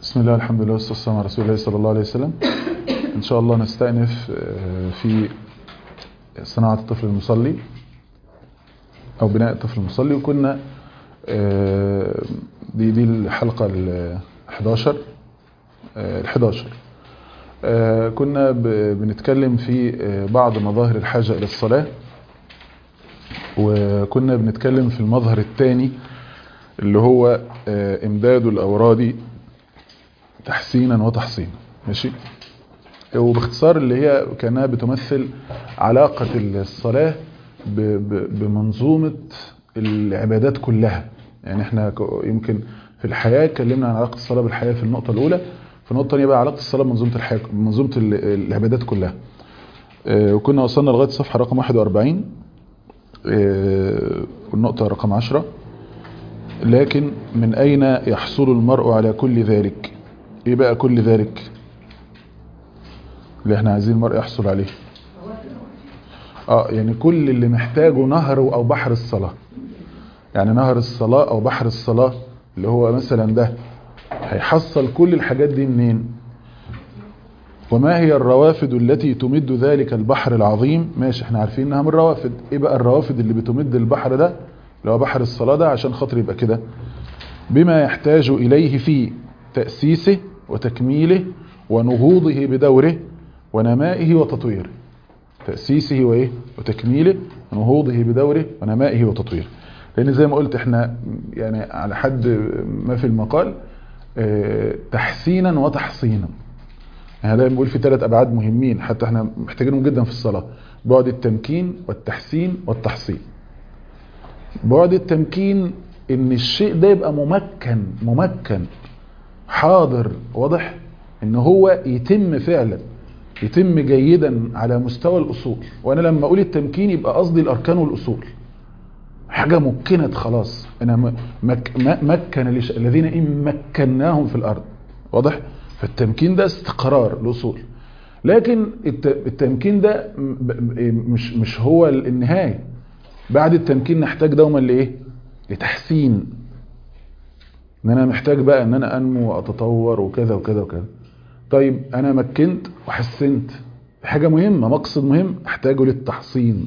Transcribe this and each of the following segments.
بسم الله الحمد لله والصلاة والسلام على رسول الله صلى الله عليه وسلم إن شاء الله نستأنف في صناعة الطفل المصلي أو بناء الطفل المصلي وكنا دي دي الحلقة ال 11 ال 11 كنا بنتكلم في بعض مظاهر الحاجة إلى الصلاة وكنا بنتكلم في المظهر الثاني اللي هو إمداد الأوراد تحسينا وتحصينا ماشي وباختصار اللي هي كانها بتمثل علاقة الصلاة بمنظومة العبادات كلها يعني احنا يمكن في الحياة اتكلمنا عن علاقة الصلاة بالحياة في النقطة الأولى في النقطة الثانية بقى علاقة الصلاة بمنظومة الحياة بمنظومة العبادات كلها وكنا وصلنا لغاية الصفحة رقم 41 والنقطة رقم 10 لكن من أين يحصل المرء على كل ذلك ايه بقى كل ذلك اللي احنا عايزين المرء يحصل عليه اه يعني كل اللي محتاجه نهر او بحر الصلاة يعني نهر الصلاة او بحر الصلاة اللي هو مثلا ده هيحصل كل الحاجات دي منين وما هي الروافد التي تمد ذلك البحر العظيم ماشي احنا عارفين انها من الروافد ايه بقى الروافد اللي بتمد البحر ده اللي هو بحر الصلاة ده عشان خاطر يبقى كده بما يحتاج اليه في تأسيسه وتكميله ونهوضه بدوره ونمائه وتطويره تأسيسه وإيه وتكميله ونهوضه بدوره ونمائه وتطويره لأن زي ما قلت احنا يعني على حد ما في المقال اه تحسينا وتحصينا يعني دايما بقول في ثلاث أبعاد مهمين حتى احنا محتاجينهم جدا في الصلاة بعد التمكين والتحسين والتحصين بعد التمكين ان الشيء ده يبقى ممكن ممكن حاضر واضح ان هو يتم فعلا يتم جيدا على مستوى الاصول وانا لما اقول التمكين يبقى قصدي الاركان والاصول حاجه مكنت خلاص انا مك مكن الذين ان مكناهم في الارض واضح فالتمكين ده استقرار الاصول لكن التمكين ده مش مش هو النهايه بعد التمكين نحتاج دوما لايه لتحسين ان انا محتاج بقى ان انا انمو واتطور وكذا وكذا وكذا طيب انا مكنت وحسنت حاجة مهمة مقصد مهم احتاجه للتحصين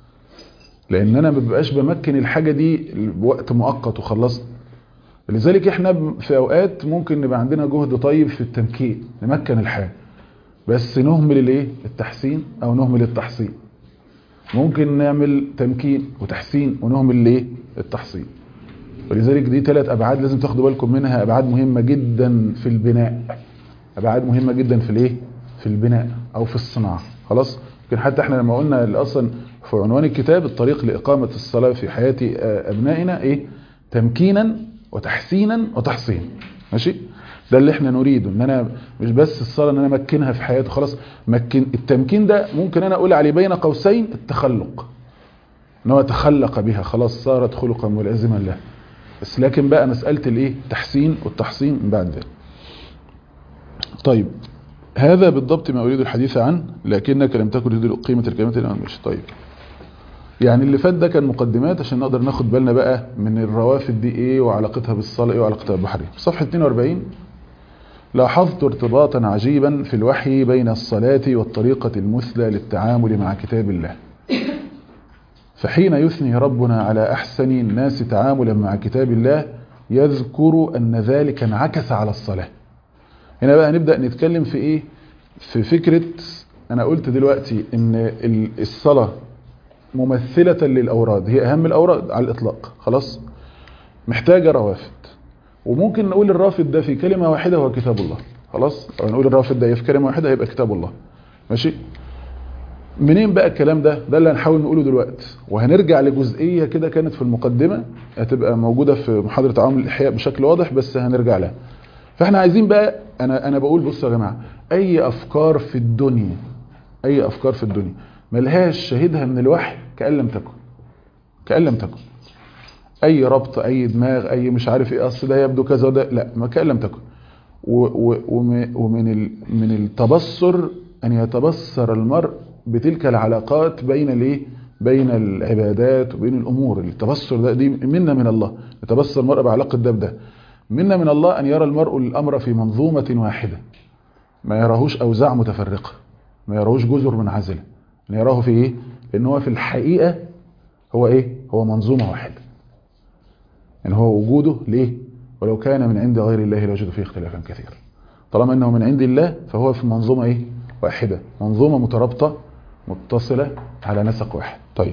لان انا ما ببقاش بمكن الحاجة دي بوقت مؤقت وخلصت لذلك احنا في اوقات ممكن نبقى عندنا جهد طيب في التمكين نمكن الحاجة بس نهمل الايه التحسين او نهمل التحصين ممكن نعمل تمكين وتحسين ونهمل الايه التحصين ولذلك دي ثلاث ابعاد لازم تاخدوا بالكم منها ابعاد مهمة جدا في البناء ابعاد مهمة جدا في الايه في البناء او في الصناعة خلاص لكن حتى احنا لما قلنا اصلا في عنوان الكتاب الطريق لاقامة الصلاة في حياة ابنائنا ايه تمكينا وتحسينا وتحصين ماشي ده اللي احنا نريده ان انا مش بس الصلاة ان انا امكنها في حياتي خلاص مكن التمكين ده ممكن انا اقول عليه بين قوسين التخلق ان هو تخلق بها خلاص صارت خلقا ملازما له بس لكن بقى مسألة الايه التحسين والتحصين من بعد ذلك طيب هذا بالضبط ما أريد الحديث عنه لكنك لم تكن تريد قيمة الكلمات الآن مش طيب يعني اللي فات ده كان مقدمات عشان نقدر ناخد بالنا بقى من الروافد دي ايه وعلاقتها بالصلاة ايه وعلاقتها بالبحر صفحة 42 لاحظت ارتباطا عجيبا في الوحي بين الصلاة والطريقة المثلى للتعامل مع كتاب الله فحين يثني ربنا على أحسن الناس تعاملا مع كتاب الله يذكر أن ذلك انعكس على الصلاة هنا بقى نبدأ نتكلم في إيه في فكرة أنا قلت دلوقتي إن الصلاة ممثلة للأوراد هي أهم الأوراد على الإطلاق خلاص محتاجة روافد وممكن نقول الرافد ده في كلمة واحدة هو كتاب الله خلاص أو نقول الرافد ده في كلمة واحدة هيبقى كتاب الله ماشي منين بقى الكلام ده ده اللي هنحاول نقوله دلوقتي وهنرجع لجزئية كده كانت في المقدمة هتبقى موجودة في محاضرة عوامل الإحياء بشكل واضح بس هنرجع لها فاحنا عايزين بقى انا انا بقول بصوا يا جماعه اي افكار في الدنيا اي افكار في الدنيا ملهاش شاهدها من الوحي كأن لم تكن كأن لم تكن اي ربط اي دماغ اي مش عارف ايه اصل ده يبدو كذا وده لا ما كأن لم تكن ومن من التبصر ان يتبصر المرء بتلك العلاقات بين الايه بين العبادات وبين الامور التبصر ده دي منا من الله يتبصر المرء بعلاقه ده بده منا من الله أن يرى المرء الأمر في منظومة واحدة ما يراهوش أوزاع متفرقة ما يراهوش جزر منعزلة أن يراه في إيه؟ لأن هو في الحقيقة هو إيه؟ هو منظومة واحدة يعني هو وجوده ليه؟ ولو كان من عند غير الله لوجد فيه اختلافا كثيرا طالما أنه من عند الله فهو في منظومة إيه؟ واحدة منظومة مترابطة متصلة على نسق واحد طيب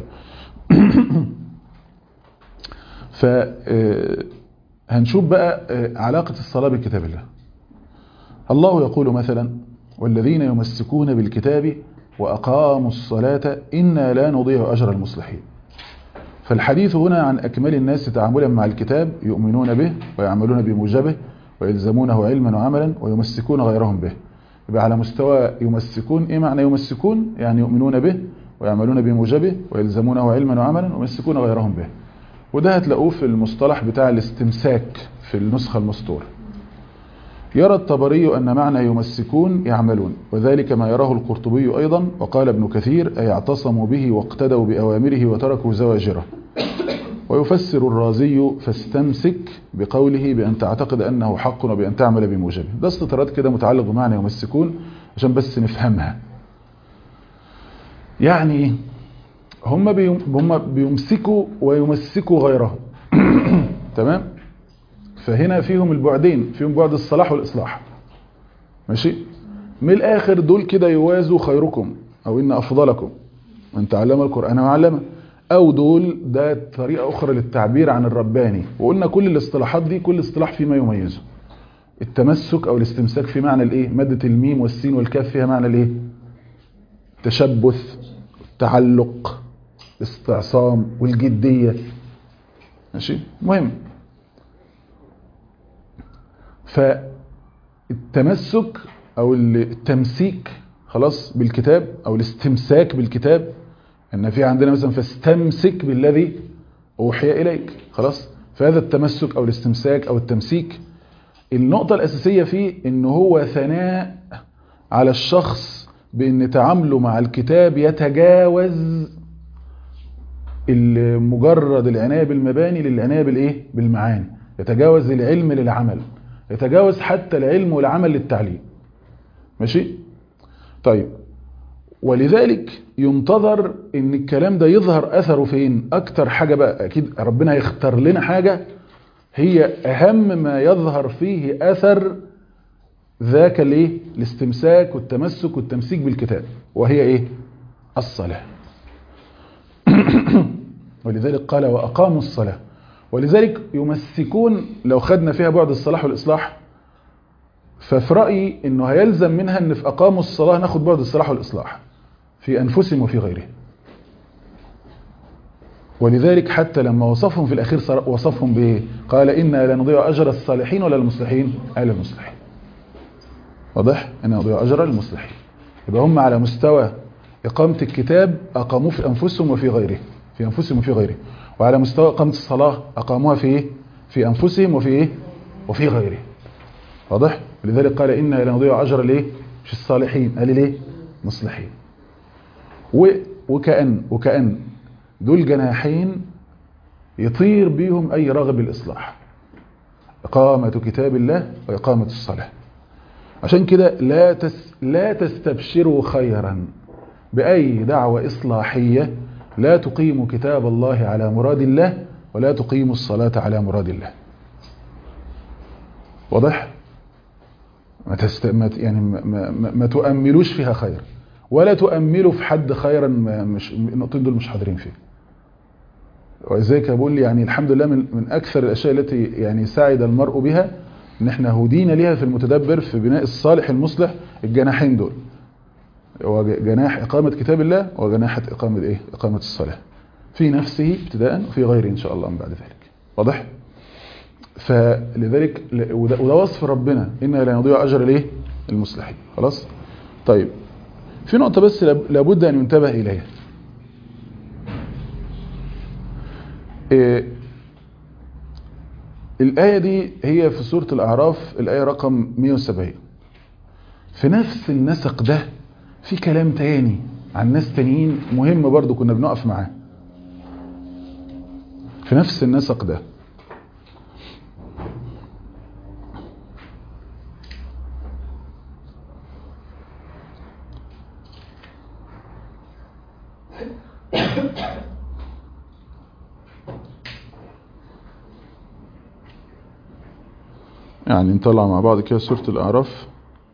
ف هنشوف بقى علاقة الصلاة بكتاب الله الله يقول مثلا والذين يمسكون بالكتاب وأقاموا الصلاة إنا لا نضيع أجر المصلحين فالحديث هنا عن أكمل الناس تعاملا مع الكتاب يؤمنون به ويعملون بموجبه ويلزمونه علما وعملا ويمسكون غيرهم به يبقى على مستوى يمسكون إيه معنى يمسكون يعني يؤمنون به ويعملون بموجبه ويلزمونه علما وعملا ويمسكون غيرهم به وده هتلاقوه في المصطلح بتاع الاستمساك في النسخة المسطورة يرى الطبري أن معنى يمسكون يعملون وذلك ما يراه القرطبي أيضا وقال ابن كثير أي اعتصموا به واقتدوا بأوامره وتركوا زواجره ويفسر الرازي فاستمسك بقوله بأن تعتقد أنه حق وبأن تعمل بموجبه ده استطراد كده متعلق بمعنى يمسكون عشان بس نفهمها يعني هم هم بيمسكوا ويمسكوا غيرهم تمام فهنا فيهم البعدين فيهم بعد الصلاح والإصلاح ماشي من الآخر دول كده يوازوا خيركم أو إن أفضلكم من تعلم القرآن وعلمه أو دول ده طريقة أخرى للتعبير عن الرباني وقلنا كل الاصطلاحات دي كل اصطلاح فيما يميزه التمسك أو الاستمساك في معنى الإيه مادة الميم والسين والكاف فيها معنى الإيه تشبث التعلق الاستعصام والجدية ماشي مهم فالتمسك او التمسيك خلاص بالكتاب او الاستمساك بالكتاب ان في عندنا مثلا فاستمسك بالذي اوحي اليك خلاص فهذا التمسك او الاستمساك او التمسيك النقطة الاساسية فيه ان هو ثناء على الشخص بان تعامله مع الكتاب يتجاوز مجرد العناية بالمباني للعناية بالايه بالمعاني يتجاوز العلم للعمل يتجاوز حتى العلم والعمل للتعليم ماشي طيب ولذلك ينتظر ان الكلام ده يظهر اثره فين اكتر حاجة بقى اكيد ربنا هيختار لنا حاجة هي اهم ما يظهر فيه اثر ذاك الايه الاستمساك والتمسك والتمسيك بالكتاب وهي ايه الصلاة ولذلك قال واقاموا الصلاه ولذلك يمسكون لو خدنا فيها بعد الصلاح والإصلاح ففي رأيي أنه هيلزم منها أن في أقاموا الصلاة ناخد بعد الصلاح والإصلاح في أنفسهم وفي غيرهم ولذلك حتى لما وصفهم في الأخير وصفهم بإيه قال إنا لا نضيع أجر الصالحين ولا المصلحين أهل المصلحين واضح إنا نضيع أجر المصلحين يبقى هم على مستوى إقامة الكتاب أقاموه في أنفسهم وفي غيرهم في أنفسهم وفي غيرهم وعلى مستوى إقامة الصلاة أقاموها في إيه؟ في أنفسهم وفي إيه؟ وفي غيرهم واضح؟ لذلك قال إنا لا نضيع أجر ليه؟ مش الصالحين قال ليه؟ مصلحين وكأن وكأن دول جناحين يطير بيهم أي راغب الإصلاح إقامة كتاب الله وإقامة الصلاة عشان كده لا تس لا تستبشروا خيرا بأي دعوة إصلاحية لا تقيم كتاب الله على مراد الله ولا تقيم الصلاة على مراد الله واضح ما, تست... ما يعني ما, ما, ما تؤملوش فيها خير ولا تؤملوا في حد خيرا ما مش النقطين دول مش حاضرين فيه ولذلك بقول لي يعني الحمد لله من, من اكثر الاشياء التي يعني سعد المرء بها ان احنا هدينا ليها في المتدبر في بناء الصالح المصلح الجناحين دول هو جناح إقامة كتاب الله وجناحة إقامة إيه؟ إقامة الصلاة في نفسه ابتداء وفي غيره إن شاء الله من بعد ذلك واضح؟ فلذلك وده, وده وصف ربنا إنا لا نضيع أجر الإيه؟ المصلحين خلاص؟ طيب في نقطة بس لابد أن ينتبه إليها إيه الآية دي هي في سورة الأعراف الآية رقم 170 في نفس النسق ده في كلام تاني عن ناس تانيين مهم برضو كنا بنقف معاه في نفس النسق ده يعني نطلع مع بعض كده سورة الأعراف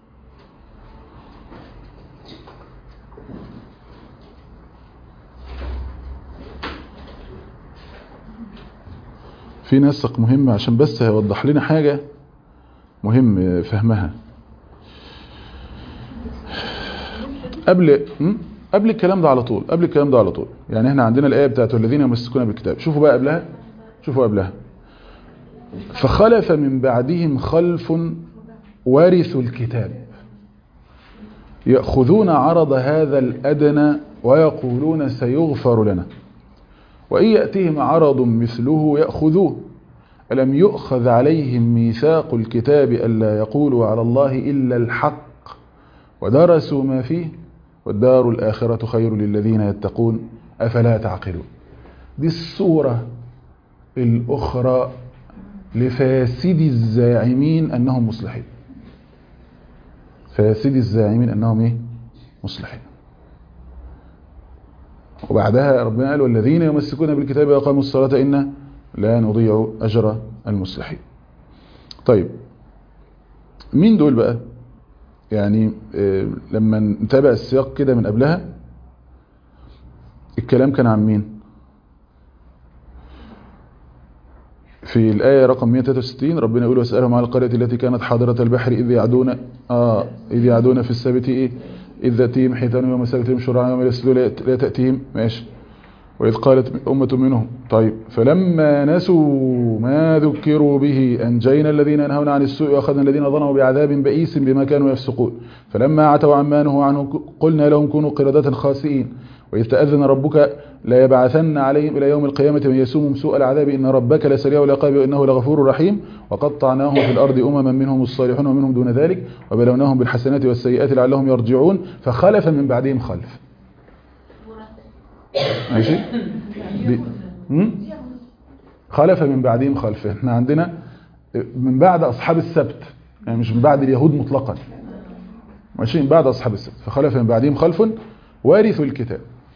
في نسق مهم عشان بس هيوضح لنا حاجة مهم فهمها قبل م? قبل الكلام ده على طول قبل الكلام ده على طول يعني احنا عندنا الآية بتاعت الذين يمسكون بالكتاب شوفوا بقى قبلها شوفوا قبلها فخلف من بعدهم خلف ورثوا الكتاب يأخذون عرض هذا الأدنى ويقولون سيغفر لنا وإن يأتيهم عرض مثله يأخذوه ألم يؤخذ عليهم ميثاق الكتاب ألا يقولوا على الله إلا الحق ودرسوا ما فيه والدار الآخرة خير للذين يتقون أفلا تعقلون دي الصورة الأخرى لفاسد الزاعمين أنهم مصلحين فاسد الزاعمين أنهم إيه؟ مصلحين وبعدها ربنا قال والذين يمسكون بالكتاب ويقاموا الصلاة إنا لا نضيع أجر المصلحين طيب مين دول بقى يعني آه لما نتابع السياق كده من قبلها الكلام كان عن مين في الآية رقم 163 ربنا يقول واسألهم على القرية التي كانت حاضرة البحر إذ يعدون آه إذ يعدون في السبت إيه إذ تأتيهم حيتان يوم سبتهم شرعا يوم يسلوا لا تأتيهم ماشي وإذ قالت أمة منهم طيب فلما نسوا ما ذكروا به أنجينا الذين ينهون عن السوء وأخذنا الذين ظلموا بعذاب بئيس بما كانوا يفسقون فلما عتوا عما نهوا عنه قلنا لهم كونوا قردة خاسئين وإذ تأذن ربك لا يبعثن عليهم إلى يوم القيامة من يسومهم سوء العذاب إن ربك لسريع العقاب وإنه لغفور رحيم وقطعناهم في الأرض أمما منهم الصالحون ومنهم دون ذلك وبلوناهم بالحسنات والسيئات لعلهم يرجعون فخلف من بعدهم خلف ماشي دي. خلف من بعدهم خلف احنا عندنا من بعد أصحاب السبت يعني مش من بعد اليهود مطلقا ماشي من بعد أصحاب السبت فخلف من بعدهم خلف وارثوا الكتاب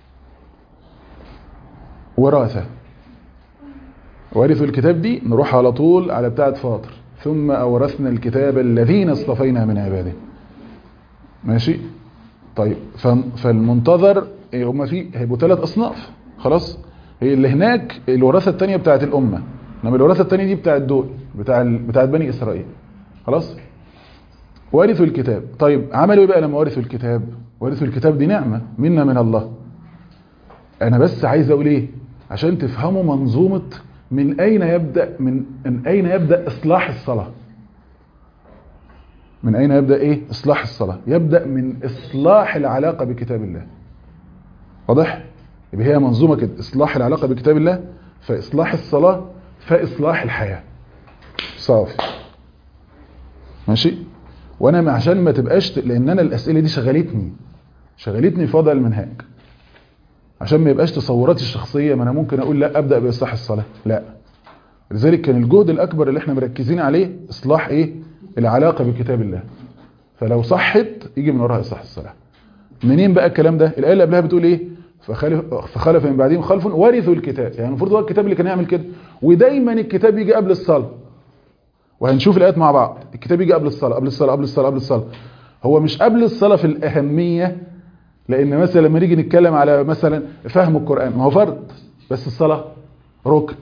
وراثة وارثوا الكتاب دي نروح على طول على بتاعة فاطر ثم أورثنا الكتاب الذين اصطفينا من عباده ماشي طيب فالمنتظر هم في هيبقوا ثلاث أصناف خلاص هي اللي هناك الوراثة الثانية بتاعة الأمة انما الوراثة الثانية دي بتاعة دول بتاع بتاعة بني إسرائيل خلاص وارثوا الكتاب طيب عملوا ايه بقى لما ورثوا الكتاب ورثوا الكتاب دي نعمة منا من الله انا بس عايز اقول ايه عشان تفهموا منظومة من اين يبدأ من, من اين يبدأ اصلاح الصلاة من اين يبدأ ايه اصلاح الصلاة يبدأ من اصلاح العلاقة بكتاب الله واضح يبقى هي منظومة كده اصلاح العلاقة بكتاب الله فاصلاح الصلاة فاصلاح الحياة صافي ماشي وانا عشان ما تبقاش لان انا الاسئله دي شغلتني شغلتني في وضع المنهاج عشان ما يبقاش تصوراتي الشخصيه ما انا ممكن اقول لا ابدا باصلاح الصلاه لا لذلك كان الجهد الاكبر اللي احنا مركزين عليه اصلاح ايه العلاقه بكتاب الله فلو صحت يجي من وراها اصلاح الصلاه منين بقى الكلام ده الايه اللي قبلها بتقول ايه فخلف فخلف من بعدهم خلف ورثوا الكتاب يعني المفروض هو الكتاب اللي كان يعمل كده ودايما الكتاب يجي قبل الصلاه وهنشوف الآيات مع بعض الكتاب يجي قبل الصلاة قبل الصلاة قبل الصلاة قبل الصلاة هو مش قبل الصلاة في الأهمية لأن مثلا لما نيجي نتكلم على مثلا فهم القرآن ما هو فرض بس الصلاة ركن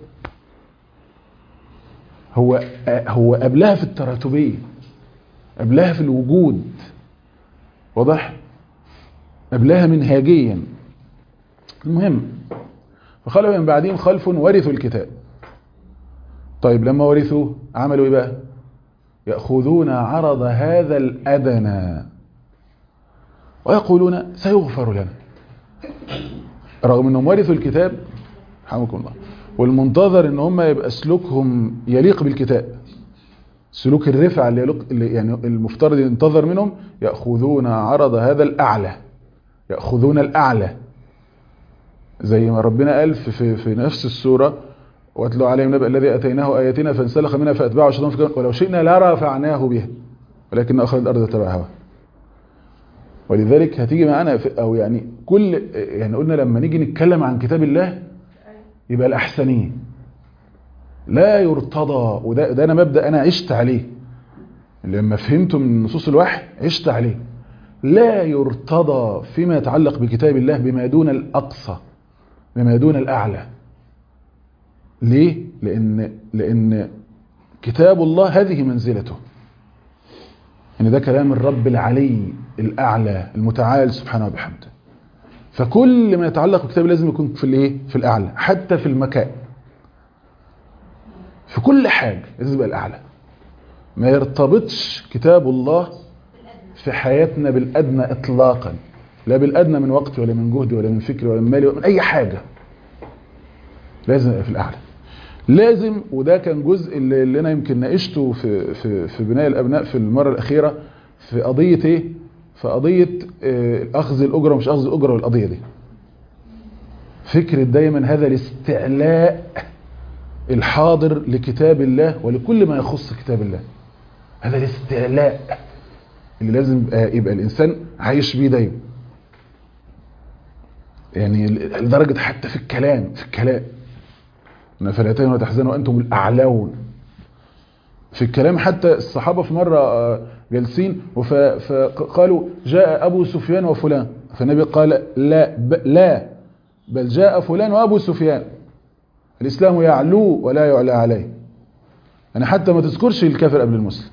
هو هو قبلها في التراتبية قبلها في الوجود واضح قبلها منهاجيا المهم فخلوا من بعدهم خلف ورثوا الكتاب طيب لما ورثوا عملوا ايه بقى يأخذون عرض هذا الأدنى ويقولون سيغفر لنا رغم انهم ورثوا الكتاب رحمكم الله والمنتظر ان هم يبقى سلوكهم يليق بالكتاب سلوك الرفع اللي, يليق اللي يعني المفترض ينتظر منهم يأخذون عرض هذا الأعلى يأخذون الأعلى زي ما ربنا قال في, في نفس السورة واتلو عليهم نبأ الذي أتيناه آياتنا فانسلخ منها فأتبعه الشيطان في ولو شئنا لرفعناه بها ولكن أخذ الأرض تبع هوا ولذلك هتيجي معانا أو يعني كل يعني قلنا لما نيجي نتكلم عن كتاب الله يبقى الأحسنين لا يرتضى وده ده أنا مبدأ أنا عشت عليه لما فهمته من نصوص الوحي عشت عليه لا يرتضى فيما يتعلق بكتاب الله بما دون الأقصى بما دون الأعلى ليه؟ لأن, لأن كتاب الله هذه منزلته ان ده كلام الرب العلي الأعلى المتعال سبحانه وبحمده فكل ما يتعلق بكتاب لازم يكون في الايه في الاعلى حتى في المكان في كل حاجه لازم يبقى الاعلى ما يرتبطش كتاب الله في حياتنا بالادنى اطلاقا لا بالادنى من وقت ولا من جهد ولا من فكر ولا من مالي ولا من اي حاجه لازم يبقى في الاعلى لازم وده كان جزء اللي, اللي انا يمكن ناقشته في في في بناء الابناء في المره الاخيره في قضيه ايه في قضيه آه، اخذ الاجره ومش اخذ الاجره والقضيه دي فكره دايما هذا الاستعلاء الحاضر لكتاب الله ولكل ما يخص كتاب الله هذا الاستعلاء اللي لازم يبقى, يبقى الانسان عايش بيه دايما يعني لدرجه حتى في الكلام في الكلام ان فلا تهنوا وتحزنوا وانتم الاعلون في الكلام حتى الصحابه في مره آه، جالسين وف- فقالوا جاء ابو سفيان وفلان فالنبي قال لا ب لا بل جاء فلان وابو سفيان الاسلام يعلو ولا يعلى عليه يعني حتى ما تذكرش الكافر قبل المسلم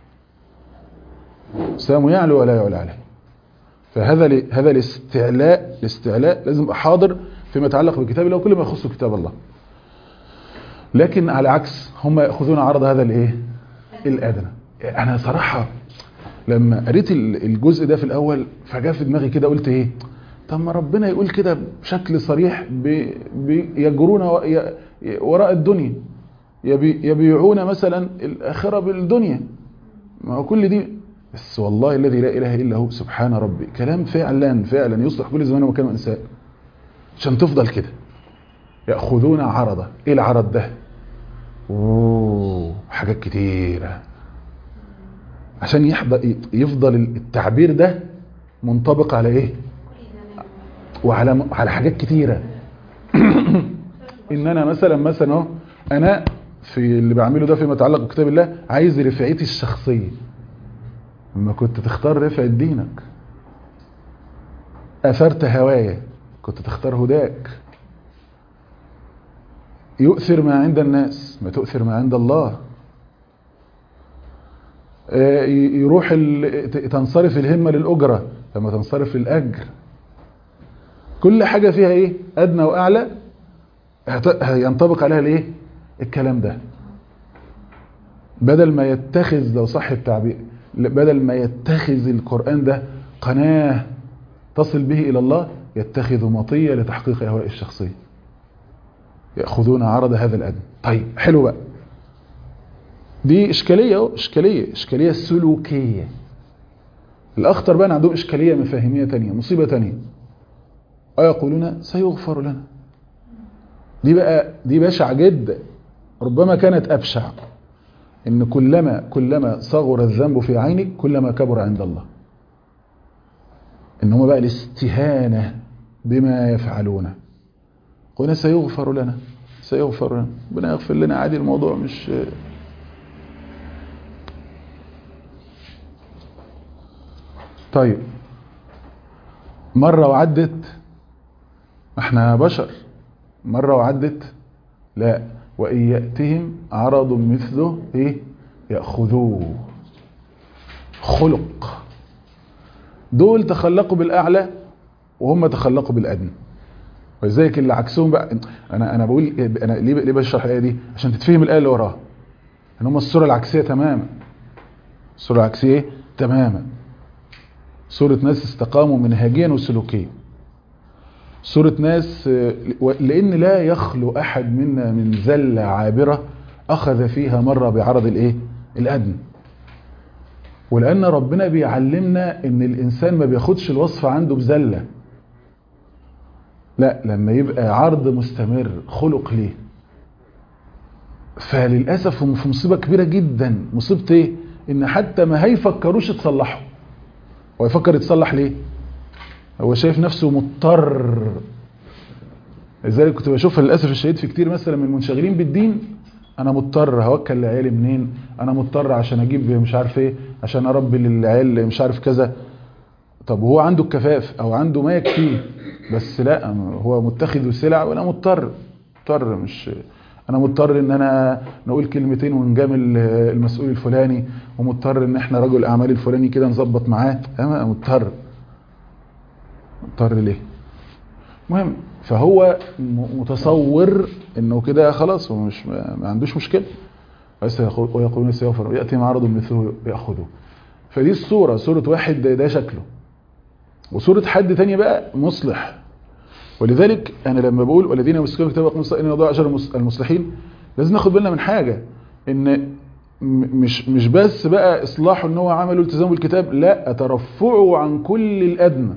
الاسلام يعلو ولا يعلى عليه فهذا ل- هذا الاستعلاء الاستعلاء لازم يبقى حاضر فيما يتعلق بكتاب الله وكل ما يخص كتاب الله لكن على عكس هم ياخذون عرض هذا الايه الادنى انا صراحه لما قريت ال- الجزء ده في الاول فجاء في دماغي كده قلت ايه طب ما ربنا يقول كده بشكل صريح بي- بي- يجرون و- ي- وراء الدنيا يبي- يبيعون مثلا الاخره بالدنيا ما هو كل دي بس والله الذي لا اله الا هو سبحان ربي كلام فعلا فعلا يصلح كل زمان ومكان وانسان عشان تفضل كده ياخذون عرضه ايه العرض ده اوه حاجات كتيره عشان يحضر يفضل التعبير ده منطبق على ايه وعلى على حاجات كتيره ان انا مثلا مثلا اهو انا في اللي بعمله ده فيما يتعلق بكتاب الله عايز رفعتي الشخصيه لما كنت تختار رفعة دينك اثرت هوايا كنت تختار هداك يؤثر ما عند الناس ما تؤثر ما عند الله آه، ي- يروح ال- ت- تنصرف الهمة للأجرة لما تنصرف للأجر كل حاجة فيها ايه أدنى وأعلى هت- ينطبق عليها الايه الكلام ده بدل ما يتخذ لو صح التعبير بدل ما يتخذ القرآن ده قناة تصل به إلى الله يتخذ مطية لتحقيق أهواء الشخصية يأخذون عرض هذا الأدنى طيب حلو بقى دي إشكالية اهو إشكالية إشكالية سلوكية الأخطر بقى عندهم إشكالية مفاهيمية تانية مصيبة تانية ويقولون سيغفر لنا دي بقى دي بشعة جدا ربما كانت أبشع إن كلما كلما صغر الذنب في عينك كلما كبر عند الله إن هم بقى الاستهانة بما يفعلونه قلنا سيغفر لنا سيغفر لنا ربنا يغفر لنا عادي الموضوع مش طيب مرة وعدت احنا بشر مرة وعدت لا وإن يأتهم عرض مثله ايه يأخذوه خلق دول تخلقوا بالأعلى وهم تخلقوا بالأدنى ولذلك اللي عكسهم بقى انا انا بقول انا ليه ليه بشرح الايه دي عشان تتفهم الايه اللي وراها ان هم الصوره العكسيه تماما الصوره العكسيه إيه؟ تماما صوره ناس استقاموا منهجيا وسلوكيا صوره ناس آه، لان لا يخلو احد منا من زله عابره اخذ فيها مره بعرض الايه الادنى ولان ربنا بيعلمنا ان الانسان ما بياخدش الوصف عنده بزله لا لما يبقى عرض مستمر خلق ليه فللأسف هم في مصيبة كبيرة جدا مصيبة ايه ان حتى ما هيفكروش يتصلحوا هو يفكر يتصلح ليه هو شايف نفسه مضطر لذلك كنت بشوف للاسف الشديد في كتير مثلا من المنشغلين بالدين انا مضطر هوكل لعيالي منين انا مضطر عشان اجيب مش عارف ايه عشان اربي للعيال مش عارف كذا طب هو عنده الكفاف او عنده ما يكفيه بس لا هو متخذ سلع وانا مضطر مضطر مش انا مضطر ان انا نقول كلمتين ونجامل المسؤول الفلاني ومضطر ان احنا رجل اعمال الفلاني كده نظبط معاه انا مضطر مضطر ليه مهم فهو متصور انه كده خلاص هو مش ما عندوش مشكله بس ويقولون سيغفر ياتي معرض مثله ياخذه فدي الصوره صوره واحد ده, ده شكله وصوره حد تاني بقى مصلح ولذلك انا لما بقول والذين يمسكون الكتاب ويقومون الصلاه ان يضيع اجر المصلحين لازم ناخد بالنا من حاجه ان مش مش بس بقى اصلاحه ان هو عمله التزام بالكتاب لا ترفعه عن كل الادنى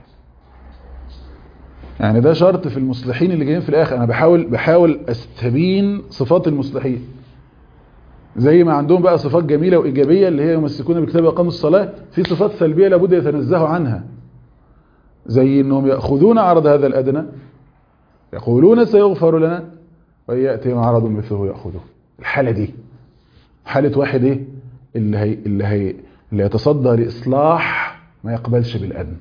يعني ده شرط في المصلحين اللي جايين في الاخر انا بحاول بحاول استبين صفات المصلحين زي ما عندهم بقى صفات جميله وايجابيه اللي هي يمسكون بالكتاب ويقاموا الصلاه في صفات سلبيه لابد يتنزهوا عنها زي انهم ياخذون عرض هذا الادنى يقولون سيغفر لنا وياتي عرض مثله ياخذه الحاله دي حاله واحد ايه اللي هي اللي هي اللي يتصدى لاصلاح ما يقبلش بالادنى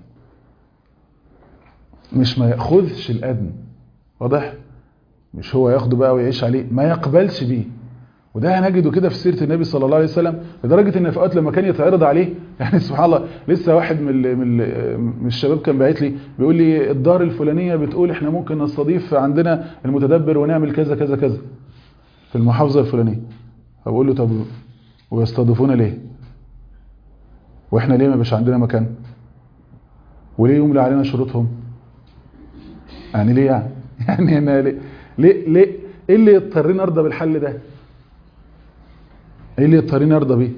مش ما ياخذش الادنى واضح مش هو ياخده بقى ويعيش عليه ما يقبلش بيه وده هنجده كده في سيره النبي صلى الله عليه وسلم لدرجه ان في اوقات لما كان يتعرض عليه يعني سبحان الله لسه واحد من ال من, ال من الشباب كان باعت لي بيقول لي الدار الفلانيه بتقول احنا ممكن نستضيف عندنا المتدبر ونعمل كذا كذا كذا في المحافظه الفلانيه فبقول له طب ويستضيفونا ليه واحنا ليه ما بيش عندنا مكان وليه يملى علينا شروطهم يعني ليه يعني يعني انا ليه ليه, ليه ايه اللي يضطرني ارضى بالحل ده ايه اللي يضطرني ارضى بيه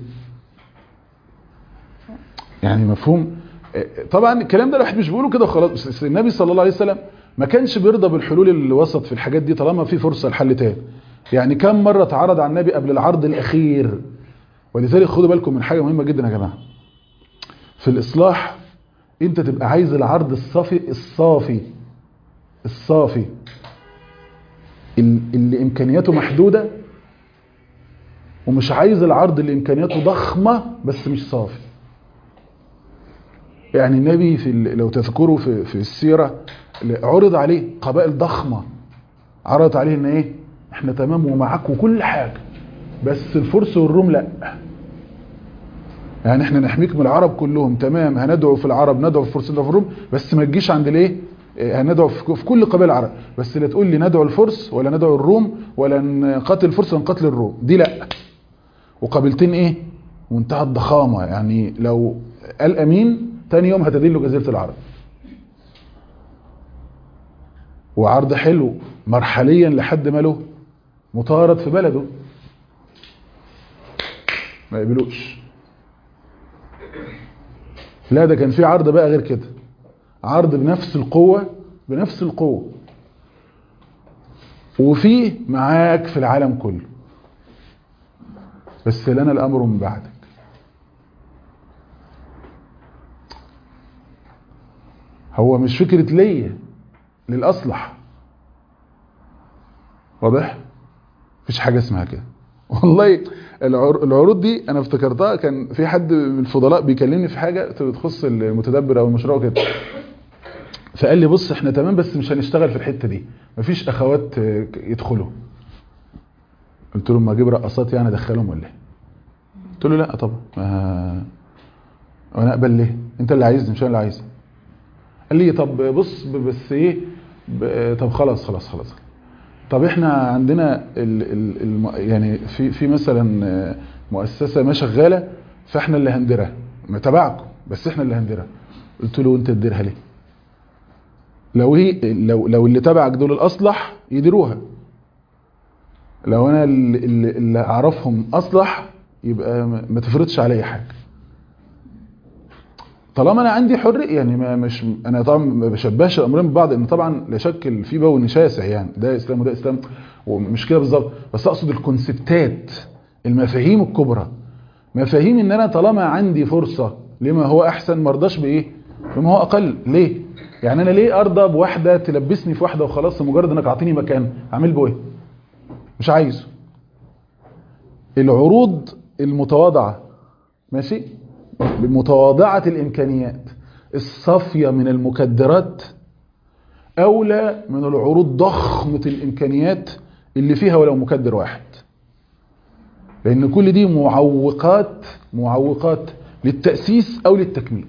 يعني مفهوم طبعا الكلام ده الواحد مش بيقوله كده خلاص بس النبي صلى الله عليه وسلم ما كانش بيرضى بالحلول اللي وسط في الحاجات دي طالما في فرصه لحل تاني يعني كم مره اتعرض على النبي قبل العرض الاخير ولذلك خدوا بالكم من حاجه مهمه جدا يا جماعه في الاصلاح انت تبقى عايز العرض الصافي الصافي الصافي اللي امكانياته محدوده ومش عايز العرض اللي امكانياته ضخمه بس مش صافي يعني النبي في لو تذكروا في في السيره عرض عليه قبائل ضخمه عرضت عليه ان ايه احنا تمام ومعاك وكل حاجه بس الفرس والروم لا يعني احنا نحميك من العرب كلهم تمام هندعو في العرب ندعو في الفرس ندعو في الروم بس ما تجيش عند الايه هندعو في كل قبائل العرب بس لا تقول لي ندعو الفرس ولا ندعو الروم ولا نقاتل الفرس ولا نقاتل الروم دي لا وقابلتين ايه منتهى الضخامه يعني لو قال امين تاني يوم هتدين له جزيره العرب وعرض حلو مرحليا لحد ما له مطارد في بلده ما يقبلوش لا ده كان في عرض بقى غير كده عرض بنفس القوة بنفس القوة وفي معاك في العالم كله بس لنا الأمر من بعدك هو مش فكرة ليا للأصلح واضح؟ مفيش حاجة اسمها كده والله العروض دي انا افتكرتها كان في حد من الفضلاء بيكلمني في حاجه تخص المتدبر او المشروع كده فقال لي بص احنا تمام بس مش هنشتغل في الحته دي مفيش اخوات يدخلوا قلت له ما اجيب رقصات يعني ادخلهم ولا ايه قلت له لا طبعا ما وانا اقبل ليه انت اللي عايزني مش انا اللي عايز قال لي طب بص بس ايه طب خلاص خلاص خلاص طب احنا عندنا ال ال ال يعني في في مثلا مؤسسه ما شغاله فاحنا اللي هنديرها تبعكم بس احنا اللي هنديرها قلت له انت تديرها ليه لو هي لو لو اللي تبعك دول الاصلح يديروها لو انا اللي, اللي اعرفهم اصلح يبقى ما تفرضش عليا حاجه طالما انا عندي حريه يعني ما مش انا طبعا ما بشبهش الامرين ببعض ان طبعا لا شك في بون شاسع يعني ده اسلام وده اسلام ومش كده بالظبط بس اقصد الكونسبتات المفاهيم الكبرى مفاهيم ان انا طالما عندي فرصه لما هو احسن ما ارضاش بايه بما هو اقل ليه يعني انا ليه ارضى بواحده تلبسني في واحده وخلاص مجرد انك اعطيني مكان اعمل بيه مش عايزه العروض المتواضعه ماشي بمتواضعه الامكانيات الصافيه من المكدرات اولى من العروض ضخمه الامكانيات اللي فيها ولو مكدر واحد لان كل دي معوقات معوقات للتاسيس او للتكميل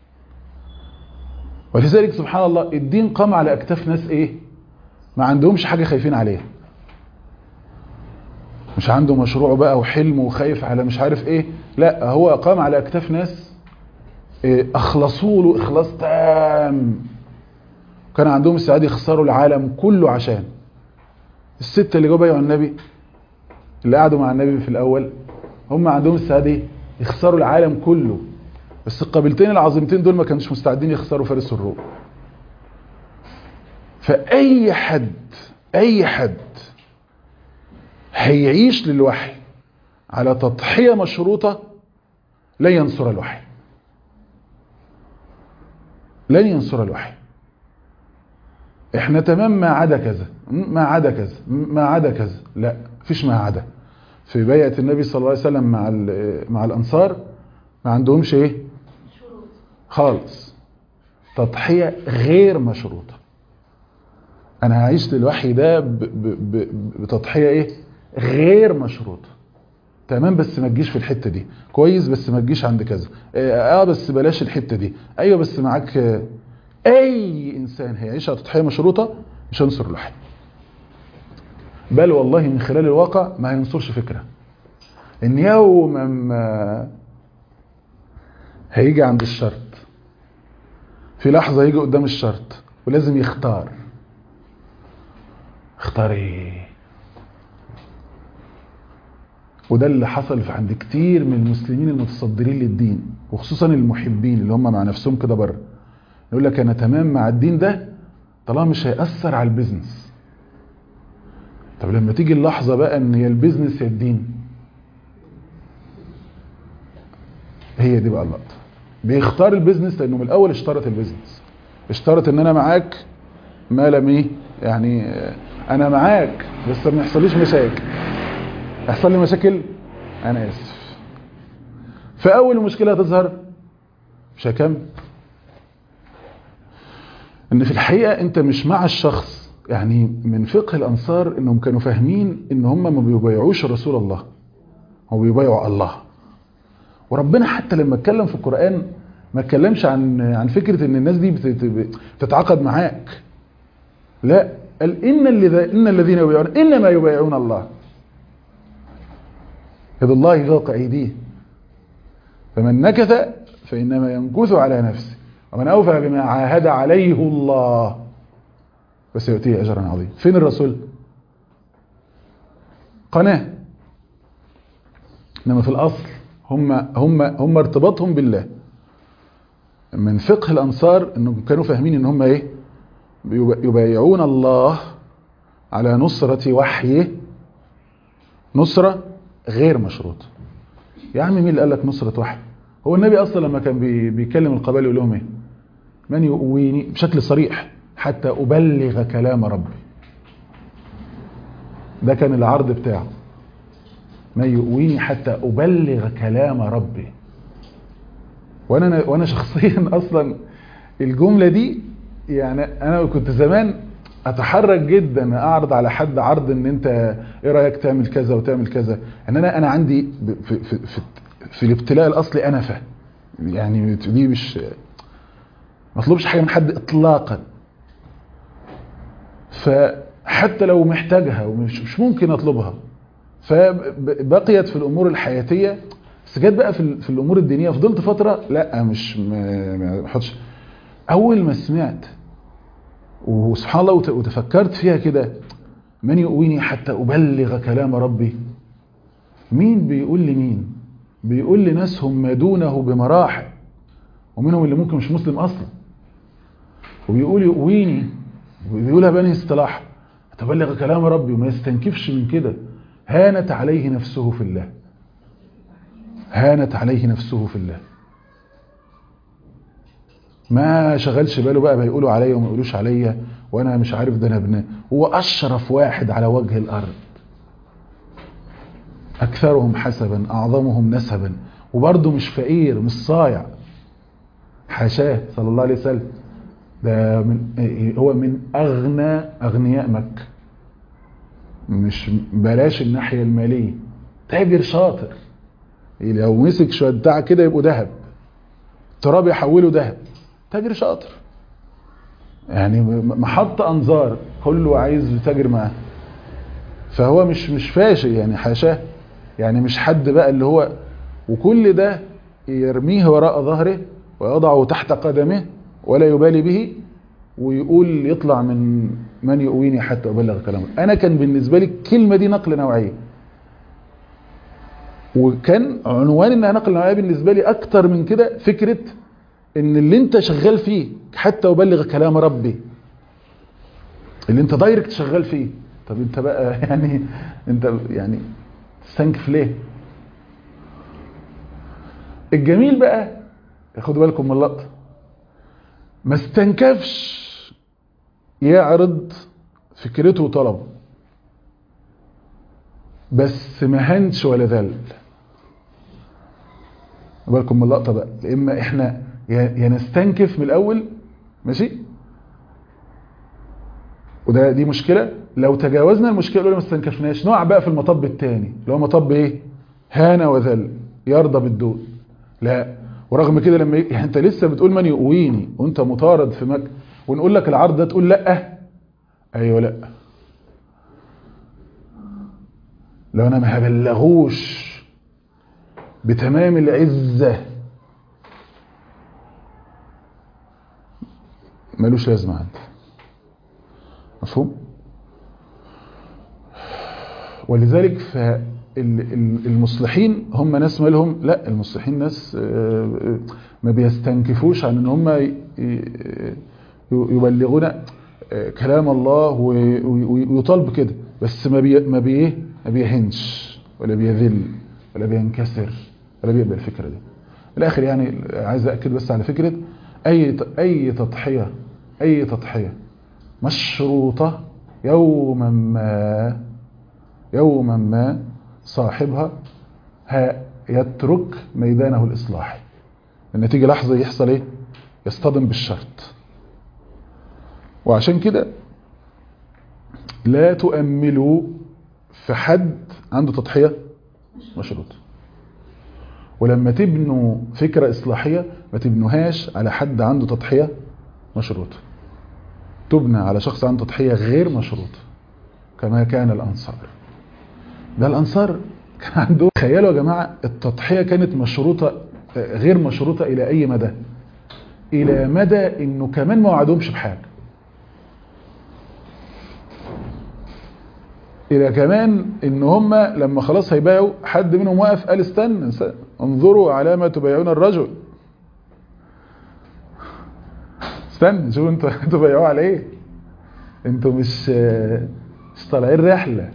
ولذلك سبحان الله الدين قام على اكتاف ناس ايه ما عندهمش حاجه خايفين عليها مش عنده مشروع بقى وحلم وخايف على مش عارف ايه لا هو قام على اكتاف ناس إيه اخلصوا له اخلاص تام كان عندهم استعداد يخسروا العالم كله عشان الستة اللي جوا بيعوا النبي اللي قعدوا مع النبي في الاول هم عندهم استعداد ايه يخسروا العالم كله بس القبيلتين العظيمتين دول ما كانوش مستعدين يخسروا فارس الروم فاي حد اي حد هيعيش للوحي على تضحية مشروطة لن ينصر الوحي لن ينصر الوحي احنا تمام ما عدا كذا ما عدا كذا ما عدا كذا لا مفيش ما عدا في بيعة النبي صلى الله عليه وسلم مع مع الانصار ما عندهمش ايه خالص تضحية غير مشروطة انا هعيش للوحي ده ب ب ب بتضحية ايه غير مشروطة تمام بس ما تجيش في الحتة دي كويس بس ما تجيش عند كذا اه بس بلاش الحتة دي ايوه بس معاك آه اي انسان هيعيش على تضحية مشروطة مش هينصر الوحي بل والله من خلال الواقع ما هينصرش فكرة ان يوما ما هيجي عند الشرط في لحظة يجي قدام الشرط ولازم يختار اختار ايه وده اللي حصل في عند كتير من المسلمين المتصدرين للدين وخصوصا المحبين اللي هم مع نفسهم كده بره يقول لك انا تمام مع الدين ده طالما مش هيأثر على البيزنس طب لما تيجي اللحظة بقى ان هي البيزنس يا الدين هي دي بقى اللقطة بيختار البيزنس لانه من الاول اشترط البيزنس اشترط ان انا معاك ما لم ايه يعني انا معاك بس ما يحصليش مشاكل يحصل لي مشاكل انا اسف فاول مشكله هتظهر مش هكمل ان في الحقيقه انت مش مع الشخص يعني من فقه الانصار انهم كانوا فاهمين ان هم ما بيبايعوش رسول الله هم بيبايعوا الله وربنا حتى لما اتكلم في القران ما اتكلمش عن عن فكره ان الناس دي بتتعاقد معاك لا قال ان ان الذين يبايعون انما يبايعون الله يد الله فوق أيديه فمن نكث فإنما ينكث على نفسه ومن أوفى بما عاهد عليه الله فسيؤتيه أجرا عظيما فين الرسول قناة إنما في الأصل هم, هم, هم ارتباطهم بالله من فقه الأنصار أنهم كانوا فاهمين أن هم إيه يبايعون الله على نصرة وحيه نصرة غير مشروط يا عم مين اللي قال لك نصرة وحي هو النبي اصلا لما كان بي بيكلم القبائل يقول لهم ايه من يؤويني بشكل صريح حتى ابلغ كلام ربي ده كان العرض بتاعه من يؤويني حتى ابلغ كلام ربي وانا وانا شخصيا اصلا الجمله دي يعني انا كنت زمان اتحرك جدا اعرض على حد عرض ان انت ايه رايك تعمل كذا وتعمل كذا ان انا انا عندي في في في, في الابتلاء الاصلي انفه يعني دي مش ما اطلبش حاجه من حد اطلاقا فحتى لو محتاجها ومش مش ممكن اطلبها فبقيت في الامور الحياتيه بس جت بقى في, في الامور الدينيه فضلت فتره لا مش ما احطش اول ما سمعت وسبحان الله وتفكرت فيها كده من يؤويني حتى أبلغ كلام ربي مين بيقول لي مين بيقول لناس هم ما دونه بمراحل ومنهم اللي ممكن مش مسلم أصلا وبيقول يؤويني وبيقولها بأنهي اصطلاح أتبلغ كلام ربي وما يستنكفش من كده هانت عليه نفسه في الله هانت عليه نفسه في الله ما شغلش باله بقى بيقولوا عليا وما يقولوش عليا وانا مش عارف ده انا ابن هو اشرف واحد على وجه الارض اكثرهم حسبا اعظمهم نسبا وبرضه مش فقير مش صايع حاشاه صلى الله عليه وسلم ده من هو من اغنى اغنياء مكه مش بلاش الناحيه الماليه تاجر شاطر لو مسك شويه بتاع كده يبقوا ذهب تراب يحوله ذهب تاجر شاطر يعني محط انظار كله عايز يتاجر معاه فهو مش مش فاشل يعني حاشاه يعني مش حد بقى اللي هو وكل ده يرميه وراء ظهره ويضعه تحت قدمه ولا يبالي به ويقول يطلع من من يؤويني حتى أبلغ كلامه أنا كان بالنسبة لي الكلمة دي نقل نوعية وكان عنوان انها نقل نوعية بالنسبة لي أكتر من كده فكرة ان اللي انت شغال فيه حتى أبلغ كلام ربي اللي انت دايركت شغال فيه طب انت بقى يعني انت يعني تستنكف ليه الجميل بقى خدوا بالكم من اللقطه ما استنكفش يعرض فكرته وطلبه بس ما هنش ولا ذل بالكم من اللقطه بقى اما احنا يا نستنكف من الاول ماشي وده دي مشكله لو تجاوزنا المشكله الاولى ما استنكفناش نقع بقى في المطب الثاني اللي هو مطب ايه هان وذل يرضى بالدون لا ورغم كده لما ي... يعني انت لسه بتقول من يقويني وانت مطارد في مكه ونقول لك العرض ده تقول لا ايوه لا لو انا ما هبلغوش بتمام العزه ملوش لازمه عندي مفهوم ولذلك فالمصلحين هم ناس مالهم لا المصلحين ناس ما بيستنكفوش عن ان هم يبلغون كلام الله ويطالب كده بس ما بي ما بي ما بيهنش ولا بيذل ولا بينكسر ولا بيقبل الفكره دي الاخر يعني عايز اكد بس على فكره اي اي تضحيه اي تضحيه مشروطه يوما ما يوما ما صاحبها يترك ميدانه الإصلاحي النتيجة لحظة يحصل ايه يصطدم بالشرط وعشان كده لا تؤملوا في حد عنده تضحية مشروط ولما تبنوا فكرة إصلاحية ما تبنوهاش على حد عنده تضحية مشروطة تبنى على شخص عنده تضحية غير مشروطة كما كان الأنصار ده الأنصار كان عندهم تخيلوا يا جماعة التضحية كانت مشروطة غير مشروطة إلى أي مدى إلى مدى إنه كمان ما وعدهمش بحاجة إلى كمان إن هم لما خلاص هيبايعوا حد منهم وقف قال استنى انظروا على ما تبايعون الرجل استنى شوفوا انتوا تبايعوا على ايه انتوا مش مش طالعين رحله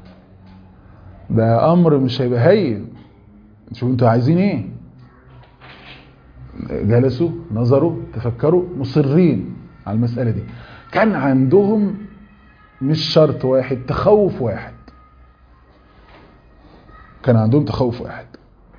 ده امر مش هيبقى هين شوفوا انتوا عايزين ايه جلسوا نظروا تفكروا مصرين على المسألة دي كان عندهم مش شرط واحد تخوف واحد كان عندهم تخوف واحد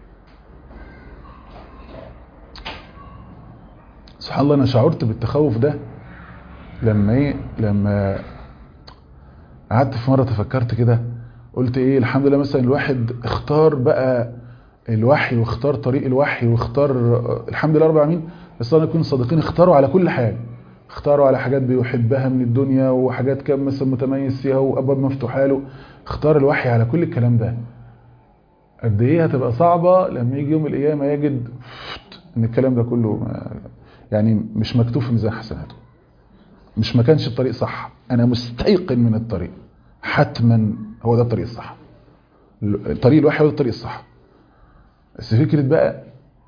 سبحان الله انا شعرت بالتخوف ده لما ايه لما قعدت في مره تفكرت كده قلت ايه الحمد لله مثلا الواحد اختار بقى الوحي واختار طريق الوحي واختار الحمد لله رب العالمين بس انا نكون صادقين اختاروا على كل حاجه اختاروا على حاجات بيحبها من الدنيا وحاجات كان مثلا متميز فيها وابواب مفتوحه له اختار الوحي على كل الكلام ده قد ايه هتبقى صعبه لما يجي يوم القيامه يجد ان الكلام ده كله يعني مش مكتوب في ميزان حسناته مش ما كانش الطريق صح انا مستيقن من الطريق حتما هو ده الطريق الصح طريق الوحي هو ده الطريق الصح بس فكرة بقى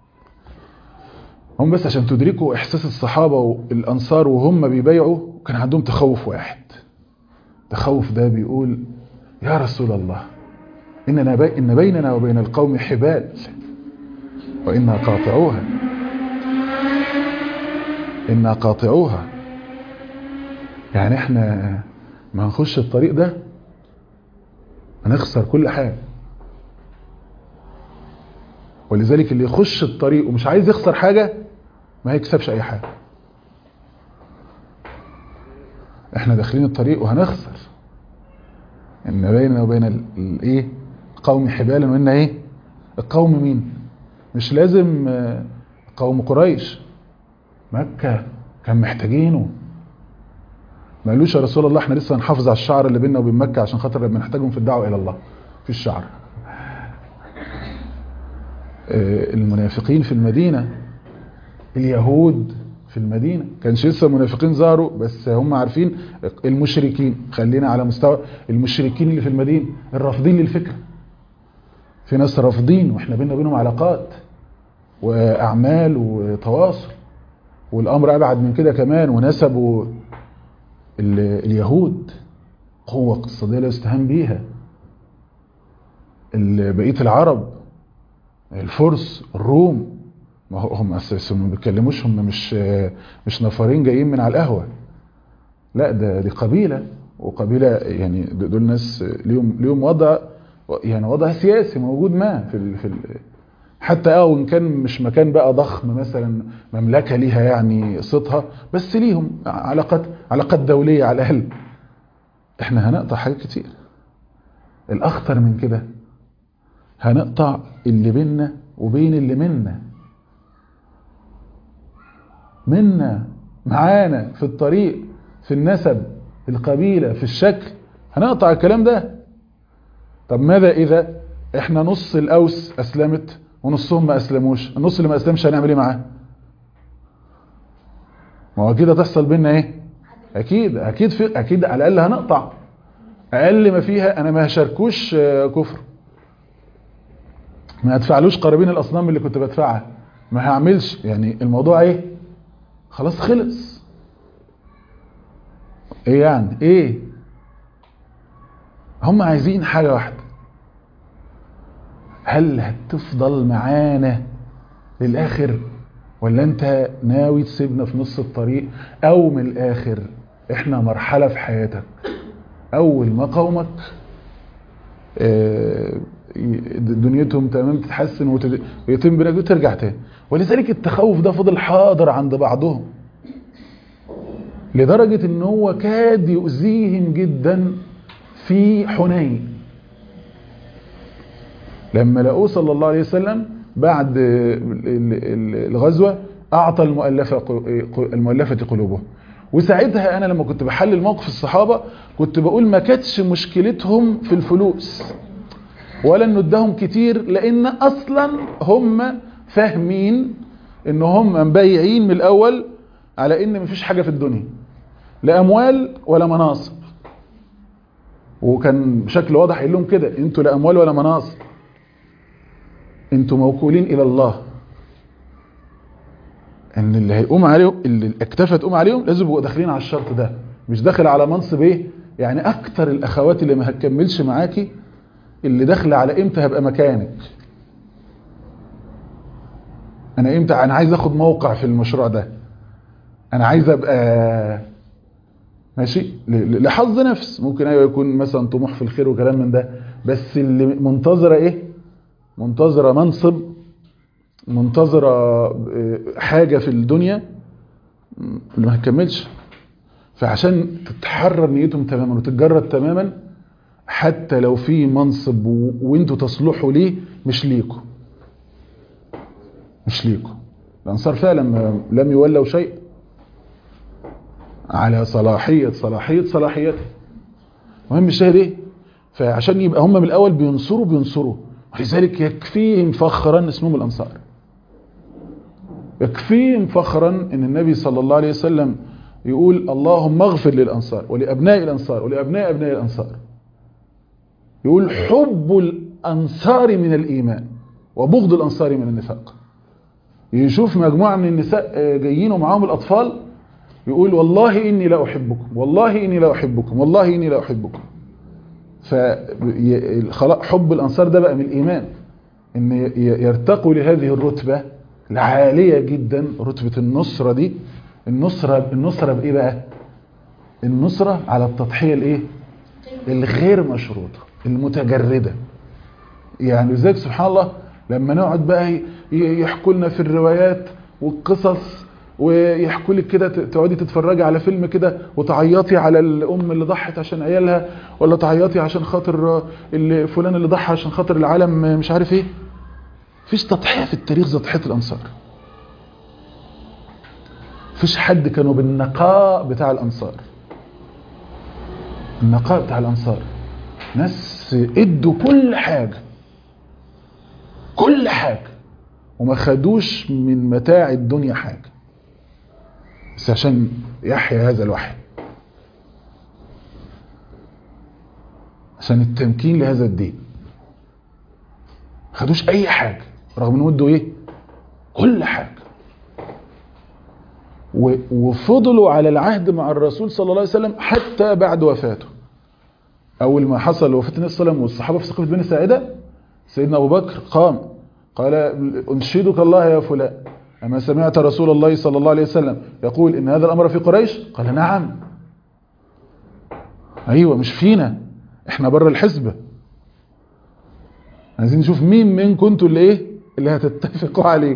هم بس عشان تدركوا احساس الصحابة والانصار وهم بيبايعوا كان عندهم تخوف واحد تخوف ده بيقول يا رسول الله إننا بي إن بيننا وبين القوم حبال وإنا قاطعوها إن قاطعوها يعني احنا ما نخش الطريق ده هنخسر كل حاجة ولذلك اللي يخش الطريق ومش عايز يخسر حاجة ما هيكسبش أي حاجة احنا داخلين الطريق وهنخسر ان بيننا وبين الايه قوم حبالا وان ايه القوم مين مش لازم قوم قريش مكة كان محتاجينه ما قالوش يا رسول الله احنا لسه هنحافظ على الشعر اللي بيننا وبين مكة عشان خاطر لما نحتاجهم في الدعوة الى الله في الشعر المنافقين في المدينة اليهود في المدينة كانش لسه منافقين ظهروا بس هم عارفين المشركين خلينا على مستوى المشركين اللي في المدينة الرافضين للفكرة في ناس رافضين واحنا بينا وبينهم علاقات واعمال وتواصل والامر ابعد من كده كمان ونسبوا اليهود قوة اقتصادية لا يستهان بيها بقية العرب الفرس الروم ما هم اساسا ما بيتكلموش هم مش مش نفرين جايين من على القهوه لا ده دي قبيله وقبيله يعني دول ناس ليهم ليهم وضع يعني وضع سياسي موجود ما في ال في ال حتى اه وان كان مش مكان بقى ضخم مثلا مملكه ليها يعني صيتها بس ليهم علاقات علاقات دوليه على الاقل احنا هنقطع حاجات كتير الاخطر من كده هنقطع اللي بيننا وبين اللي منا منا معانا في الطريق في النسب في القبيلة في الشكل هنقطع الكلام ده طب ماذا إذا احنا نص الأوس أسلمت ونصهم ما أسلموش النص اللي ما أسلمش هنعمل ايه معاه ما هو كده تحصل بينا ايه أكيد أكيد في أكيد على الأقل هنقطع أقل ما فيها أنا ما هشاركوش كفر ما هدفعلوش قرابين الأصنام اللي كنت بدفعها ما هعملش يعني الموضوع ايه خلاص خلص ايه يعني ايه هم عايزين حاجة واحدة هل هتفضل معانا للآخر ولا انت ناوي تسيبنا في نص الطريق او من الاخر احنا مرحلة في حياتك اول ما قومك دنيتهم تمام تتحسن ويتم بناء وترجع تاني ولذلك التخوف ده فضل حاضر عند بعضهم لدرجة ان هو كاد يؤذيهم جدا في حنين لما لقوه صلى الله عليه وسلم بعد الغزوة اعطى المؤلفة المؤلفة قلوبهم وساعتها انا لما كنت بحلل موقف الصحابة كنت بقول ما كانتش مشكلتهم في الفلوس ولا انه اداهم كتير لان اصلا هم فاهمين ان هم مبيعين من الاول على ان مفيش حاجة في الدنيا لا اموال ولا مناصب وكان بشكل واضح قايل لهم كده انتوا لا اموال ولا مناصب انتوا موكولين الى الله ان اللي هيقوم عليهم اللي الاكتفه تقوم عليهم لازم يبقوا داخلين على الشرط ده مش داخل على منصب ايه يعني اكتر الاخوات اللي ما هتكملش معاكي اللي داخله على امتى هبقى مكانك انا امتى انا عايز اخد موقع في المشروع ده انا عايز ابقى ماشي لحظ نفس ممكن ايوه يكون مثلا طموح في الخير وكلام من ده بس اللي منتظره ايه منتظره منصب منتظره حاجه في الدنيا اللي ما هتكملش فعشان تتحرر نيتهم تماما وتتجرد تماما حتى لو في منصب وانتوا تصلحوا ليه مش ليكم مش ليكم الانصار فعلا لم يولوا شيء على صلاحية صلاحية صلاحيته مهم الشاهد ايه فعشان يبقى هم من الاول بينصروا بينصروا ولذلك يكفيهم فخرا اسمهم الانصار يكفيهم فخرا ان النبي صلى الله عليه وسلم يقول اللهم اغفر للانصار ولابناء الانصار ولابناء ابناء الانصار يقول حب الانصار من الايمان وبغض الانصار من النفاق يشوف مجموعة من النساء جايين ومعاهم الاطفال يقول والله إني لا أحبكم والله إني لا أحبكم والله إني لا أحبكم فحب الأنصار ده بقى من الإيمان إن يرتقوا لهذه الرتبة العالية جدا رتبة النصرة دي النصرة النصرة بايه بقى النصرة على التضحية الايه الغير مشروطة المتجردة يعني لذلك سبحان الله لما نقعد بقى يحكوا لنا في الروايات والقصص ويحكوا لك كده تقعدي تتفرجي على فيلم كده وتعيطي على الام اللي ضحت عشان عيالها ولا تعيطي عشان خاطر اللي فلان اللي ضحى عشان خاطر العالم مش عارف ايه فيش تضحيه في التاريخ زي تضحيه الانصار فيش حد كانوا بالنقاء بتاع الانصار النقاء بتاع الانصار ناس ادوا كل حاجه كل حاجه وما خدوش من متاع الدنيا حاجه بس عشان يحيا هذا الوحي عشان التمكين لهذا الدين خدوش اي حاجة رغم ان ودوا ايه كل حاجة وفضلوا على العهد مع الرسول صلى الله عليه وسلم حتى بعد وفاته اول ما حصل وفاة النبي صلى الله عليه وسلم والصحابة في سقيفة بني ساعدة سيدنا ابو بكر قام قال انشدك الله يا فلان أما سمعت رسول الله صلى الله عليه وسلم يقول إن هذا الأمر في قريش قال نعم أيوة مش فينا إحنا بره الحزبة عايزين نشوف مين من كنتوا اللي إيه اللي هتتفقوا عليه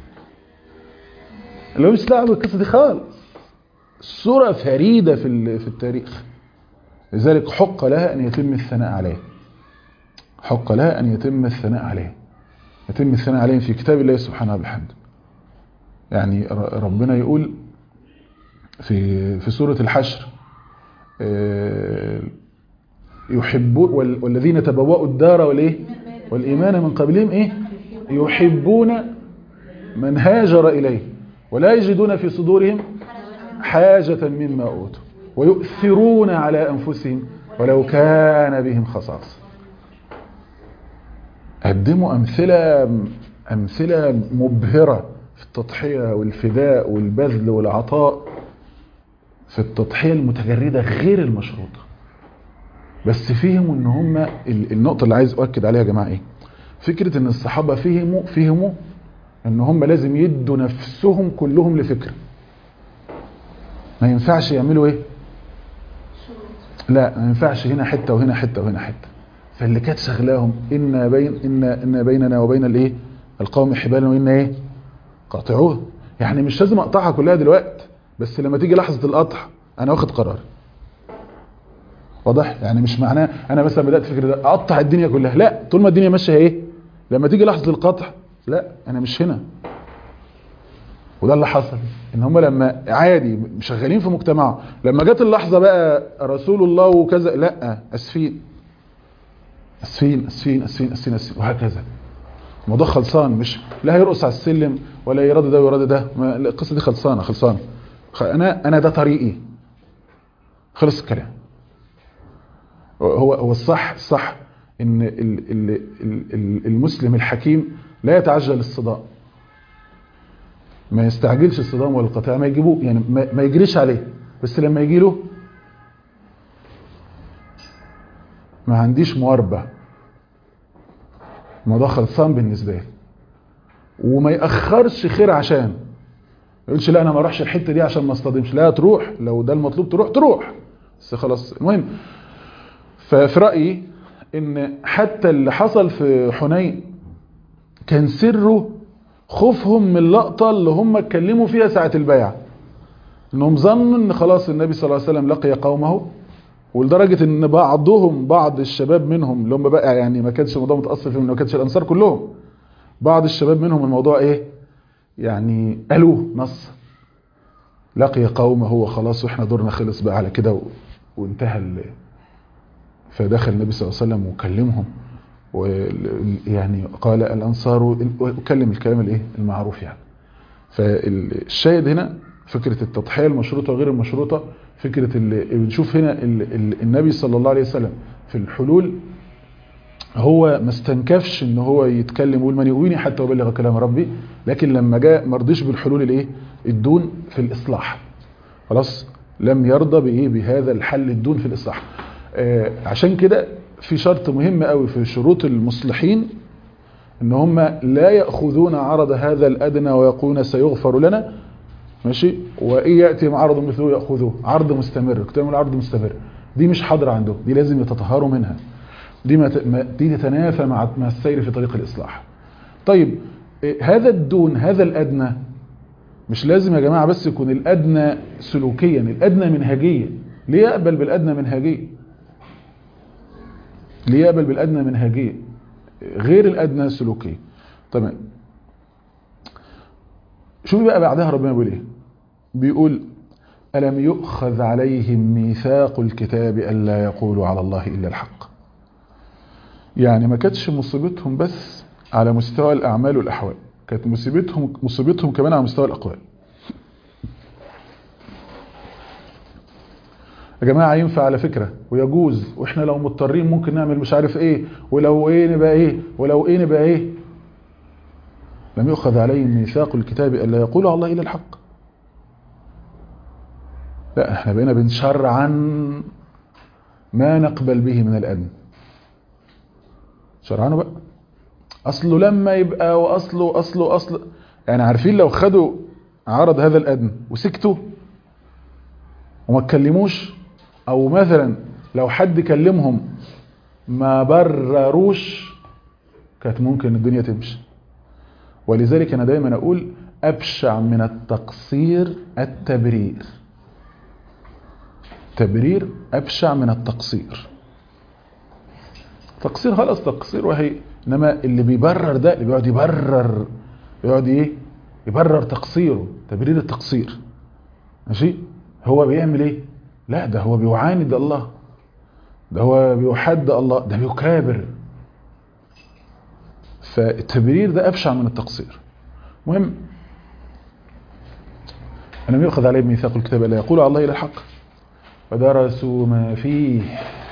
اللي مش دعوه بالقصة دي خالص صورة فريدة في في التاريخ لذلك حق لها أن يتم الثناء عليه حق لها أن يتم الثناء عليه يتم الثناء عليهم في كتاب الله سبحانه وبحمده يعني ربنا يقول في في سورة الحشر يحبون والذين تبوأوا الدار والايه والإيمان من قبلهم ايه يحبون من هاجر إليه ولا يجدون في صدورهم حاجة مما أوتوا ويؤثرون على أنفسهم ولو كان بهم خصاصة قدموا أمثلة أمثلة مبهرة في التضحية والفداء والبذل والعطاء في التضحية المتجردة غير المشروطة بس فهموا ان هم النقطة اللي عايز اؤكد عليها يا جماعة ايه فكرة ان الصحابة فهموا فهموا ان هم لازم يدوا نفسهم كلهم لفكرة ما ينفعش يعملوا ايه لا ما ينفعش هنا حتة وهنا حتة وهنا حتة فاللي كانت شغلاهم إن بين إن إن بيننا وبين الايه القوم حبالا وإن ايه قاطعوه يعني مش لازم اقطعها كلها دلوقتي بس لما تيجي لحظة القطع انا واخد قرار واضح يعني مش معناه انا مثلا بدات فكره ده اقطع الدنيا كلها لا طول ما الدنيا ماشيه ايه لما تيجي لحظه القطع لا انا مش هنا وده اللي حصل ان هم لما عادي شغالين في مجتمعه لما جت اللحظه بقى رسول الله وكذا لا اسفين اسفين اسفين اسفين اسفين, أسفين وهكذا الموضوع خلصان مش لا هيرقص على السلم ولا يراد ده ويراد ده القصه دي خلصانه خلصانه انا انا ده طريقي خلص الكلام هو هو الصح الصح ان المسلم الحكيم لا يتعجل الصدام ما يستعجلش الصدام ولا القطاع ما يجيبوه يعني ما يجريش عليه بس لما يجي له ما عنديش مواربه الموضوع خلصان بالنسبه لي وما ياخرش خير عشان ما يقولش لا انا ما اروحش الحته دي عشان ما اصطدمش لا تروح لو ده المطلوب تروح تروح بس خلاص المهم ففي رايي ان حتى اللي حصل في حنين كان سره خوفهم من اللقطه اللي هم اتكلموا فيها ساعه البيعه انهم ظنوا ان خلاص النبي صلى الله عليه وسلم لقي قومه ولدرجة ان بعضهم بعض الشباب منهم اللي هم بقى يعني ما كانش الموضوع متأثر فيهم ما كانش الانصار كلهم بعض الشباب منهم الموضوع ايه يعني قالوه نص لقي قومه وخلاص واحنا دورنا خلص بقى على كده وانتهى ال... فدخل النبي صلى الله عليه وسلم وكلمهم ويعني قال الانصار وكلم الكلام الايه المعروف يعني فالشاهد هنا فكرة التضحية المشروطة وغير المشروطة فكرة اللي بنشوف هنا النبي صلى الله عليه وسلم في الحلول هو ما استنكفش ان هو يتكلم ويقول من يؤويني حتى ابلغ كلام ربي لكن لما جاء ما رضيش بالحلول الايه الدون في الاصلاح خلاص لم يرضى بايه بهذا الحل الدون في الاصلاح آه عشان كده في شرط مهم قوي في شروط المصلحين ان هم لا ياخذون عرض هذا الادنى ويقولون سيغفر لنا ماشي وإن يأتي عرض مثله يأخذوه عرض مستمر كتاب العرض مستمر دي مش حاضرة عندهم دي لازم يتطهروا منها دي ما ت- ما- دي تتنافى مع مع السير في طريق الإصلاح طيب إيه، هذا الدون هذا الأدنى مش لازم يا جماعة بس يكون الأدنى سلوكيا الأدنى منهجيا ليه يقبل بالأدنى منهجيا ليه يقبل بالأدنى منهجيا غير الأدنى سلوكيا تمام شوفي بقى بعدها ربنا بيقول ايه بيقول ألم يؤخذ عليهم ميثاق الكتاب ألا يقولوا على الله إلا الحق يعني ما كانتش مصيبتهم بس على مستوى الأعمال والأحوال كانت مصيبتهم مصيبتهم كمان على مستوى الأقوال يا جماعة ينفع على فكرة ويجوز واحنا لو مضطرين ممكن نعمل مش عارف ايه ولو ايه نبقى ايه ولو ايه نبقى ايه لم يؤخذ عليهم ميثاق الكتاب ألا يقولوا على الله إلا الحق لا احنا بقينا بنشر عن ما نقبل به من الأدن شرعنه بقى أصله لما يبقى وأصله أصله أصله يعني عارفين لو خدوا عرض هذا الأدن وسكتوا وما اتكلموش أو مثلا لو حد كلمهم ما برروش كانت ممكن الدنيا تمشي ولذلك أنا دايما أقول أبشع من التقصير التبرير تبرير أبشع من التقصير تقصير خلاص تقصير وهي إنما اللي بيبرر ده اللي بيقعد يبرر بيقعد إيه يبرر تقصيره تبرير التقصير ماشي هو بيعمل إيه لا ده هو بيعاند الله ده هو بيحد الله ده بيكابر فالتبرير ده أبشع من التقصير مهم ألم يؤخذ عليه ميثاق الكتاب لا يقول على الله إلى الحق ودرسوا ما فيه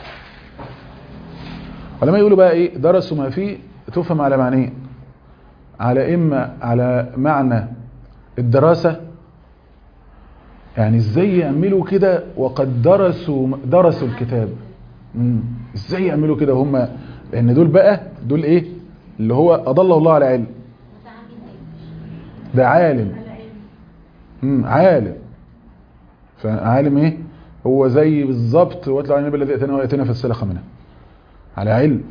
ولما يقولوا بقى إيه درسوا ما فيه تفهم على معنيين على إما على معنى الدراسة يعني ازاي يعملوا كده وقد درسوا درسوا الكتاب مم. ازاي يعملوا كده وهم لان دول بقى دول ايه اللي هو اضله الله على علم ده عالم امم عالم فعالم ايه هو زي بالظبط واتلو على النبي الذي اتانا وياتينا فالسلخ منها على علم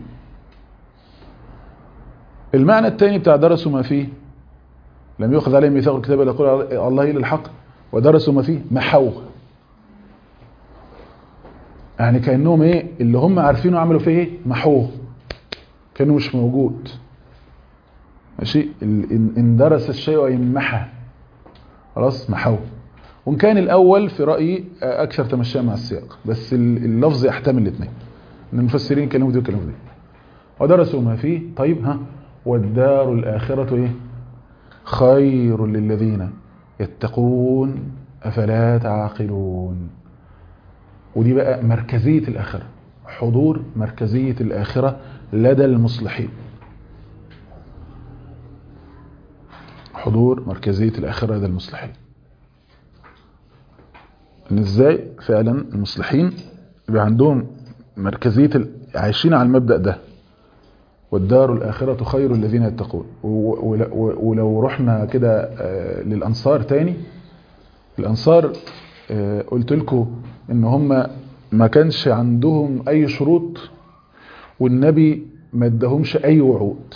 المعنى الثاني بتاع درسوا ما فيه لم يؤخذ عليهم ميثاق الكتاب الا يقول الله الا الحق ودرسوا ما فيه محوه يعني كانهم ايه اللي هم عارفينه عملوا فيه ايه محوه كانه مش موجود ماشي ان درس الشيء ويمحى خلاص محوه وان كان الاول في رايي اكثر تمشيا مع السياق بس اللفظ يحتمل الاثنين ان المفسرين يكلموا دي ويكلموا دي ودرسوا ما فيه طيب ها والدار الاخره ايه خير للذين يتقون افلا تعقلون ودي بقى مركزيه الاخره حضور مركزيه الاخره لدى المصلحين حضور مركزيه الاخره لدى المصلحين ان ازاي فعلا المصلحين يبقى عندهم مركزيه ال... عايشين على المبدا ده والدار الآخرة خير الذين يتقون ولو رحنا كده للأنصار تاني الأنصار قلت لكم إن هم ما كانش عندهم أي شروط والنبي ما ادهمش أي وعود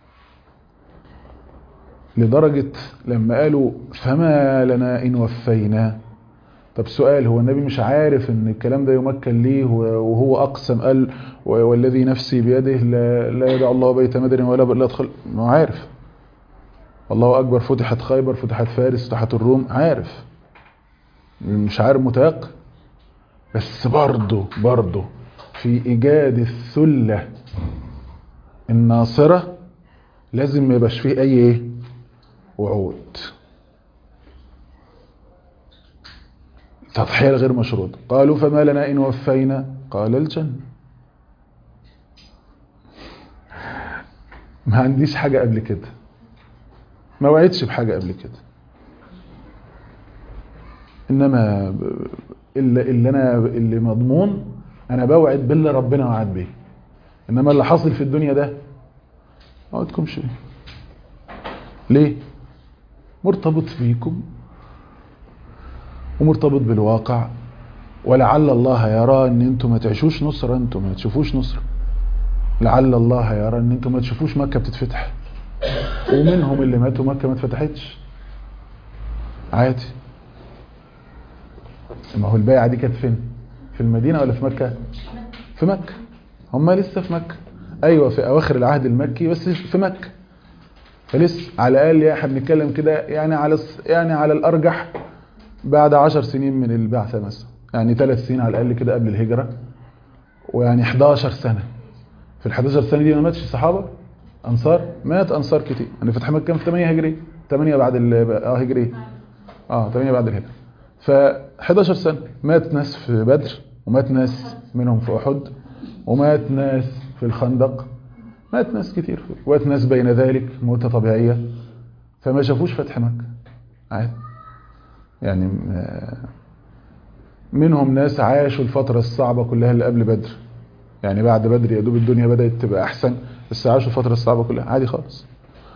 لدرجة لما قالوا فما لنا إن وفينا طب سؤال هو النبي مش عارف ان الكلام ده يمكن ليه وهو اقسم قال والذي نفسي بيده لا, لا يدع الله بيت مدر ولا بل يدخل ما عارف الله اكبر فتحت خيبر فتحت فارس فتحت الروم عارف مش عارف متيقن بس برضه برضه في ايجاد الثله الناصره لازم ما يبقاش فيه اي ايه وعود تضحية غير مشروط قالوا فما لنا إن وفينا قال الجنة ما عنديش حاجة قبل كده ما وعدش بحاجة قبل كده إنما اللي, اللي أنا اللي مضمون أنا بوعد باللي ربنا وعد به إنما اللي حاصل في الدنيا ده ما وعدكمش ليه مرتبط فيكم ومرتبط بالواقع ولعل الله يرى ان انتم ما تعيشوش نصرة انتم ما تشوفوش نصرة لعل الله يرى ان انتم ما تشوفوش مكة بتتفتح ومنهم اللي ماتوا مكة ما اتفتحتش عادي ما هو البيعة دي كانت فين في المدينة ولا في مكة في مكة هم لسه في مكة ايوه في اواخر العهد المكي بس في مكة فلسه على الاقل احنا بنتكلم كده يعني على يعني على الارجح بعد عشر سنين من البعثة مثلا يعني ثلاث سنين على الاقل كده قبل الهجرة ويعني 11 سنة في ال 11 سنة دي ما ماتش صحابة انصار مات انصار كتير يعني فتح مكة في 8 هجري 8 بعد اه هجري اه 8 بعد الهجرة ف 11 سنة مات ناس في بدر ومات ناس منهم في احد ومات ناس في الخندق مات ناس كتير ومات ناس بين ذلك موتة طبيعية فما شافوش فتح مكة عادي يعني منهم ناس عاشوا الفترة الصعبة كلها اللي قبل بدر يعني بعد بدر يا دوب الدنيا بدأت تبقى أحسن بس عاشوا الفترة الصعبة كلها عادي خالص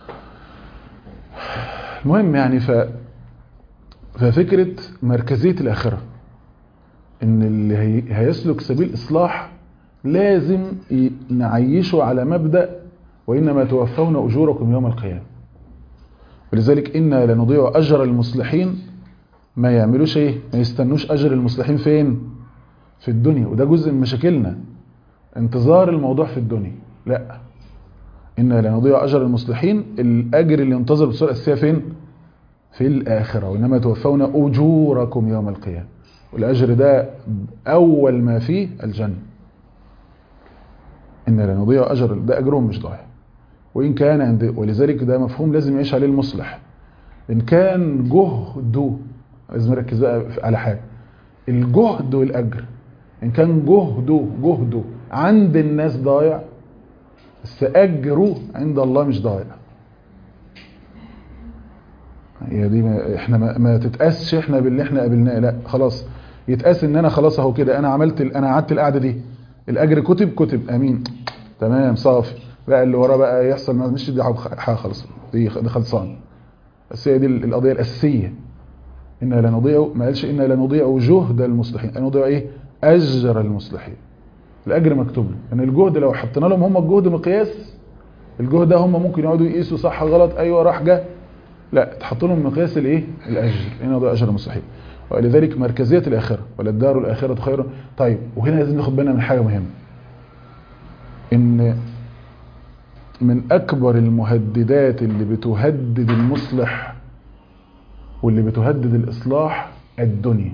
المهم يعني ف ففكرة مركزية الآخرة إن اللي هي... هيسلك سبيل إصلاح لازم نعيشه على مبدأ وإنما توفون أجوركم يوم القيامة ولذلك إنا لنضيع أجر المصلحين ما يعملوش ايه ما يستنوش اجر المصلحين فين في الدنيا وده جزء من مشاكلنا انتظار الموضوع في الدنيا لا إنا لنضيع أجر المصلحين الأجر اللي ينتظر بصورة أساسية فين في الآخرة وإنما توفون أجوركم يوم القيامة والأجر ده أول ما فيه الجنة إنا لنضيع أجر ده أجرهم مش ضايع وإن كان عند ولذلك ده مفهوم لازم يعيش عليه المصلح إن كان جهده لازم نركز بقى على حاجة الجهد والأجر إن كان جهده جهده عند الناس ضايع بس أجره عند الله مش ضايع هي دي ما احنا ما, ما تتقاسش احنا باللي احنا قابلناه لا خلاص يتقاس ان انا خلاص اهو كده انا عملت انا قعدت القعده دي الاجر كتب كتب امين تمام صافي بقى اللي وراه بقى يحصل مش دي حاجه خالص دي خلصان بس هي دي القضيه الاساسيه إنا لنضيع ما قالش إنا لنضيع جهد المصلحين نضيع إيه أجر المصلحين الأجر مكتوب له يعني الجهد لو حطينا لهم هم الجهد مقياس الجهد ده هم ممكن يقعدوا يقيسوا صح غلط أيوة راح جه لا تحط لهم مقياس الإيه الأجر إنا نضيع أجر المصلحين ولذلك مركزية الآخرة ولا الدار الآخرة خير طيب وهنا لازم ناخد بالنا من حاجة مهمة إن من أكبر المهددات اللي بتهدد المصلح واللي بتهدد الإصلاح الدنيا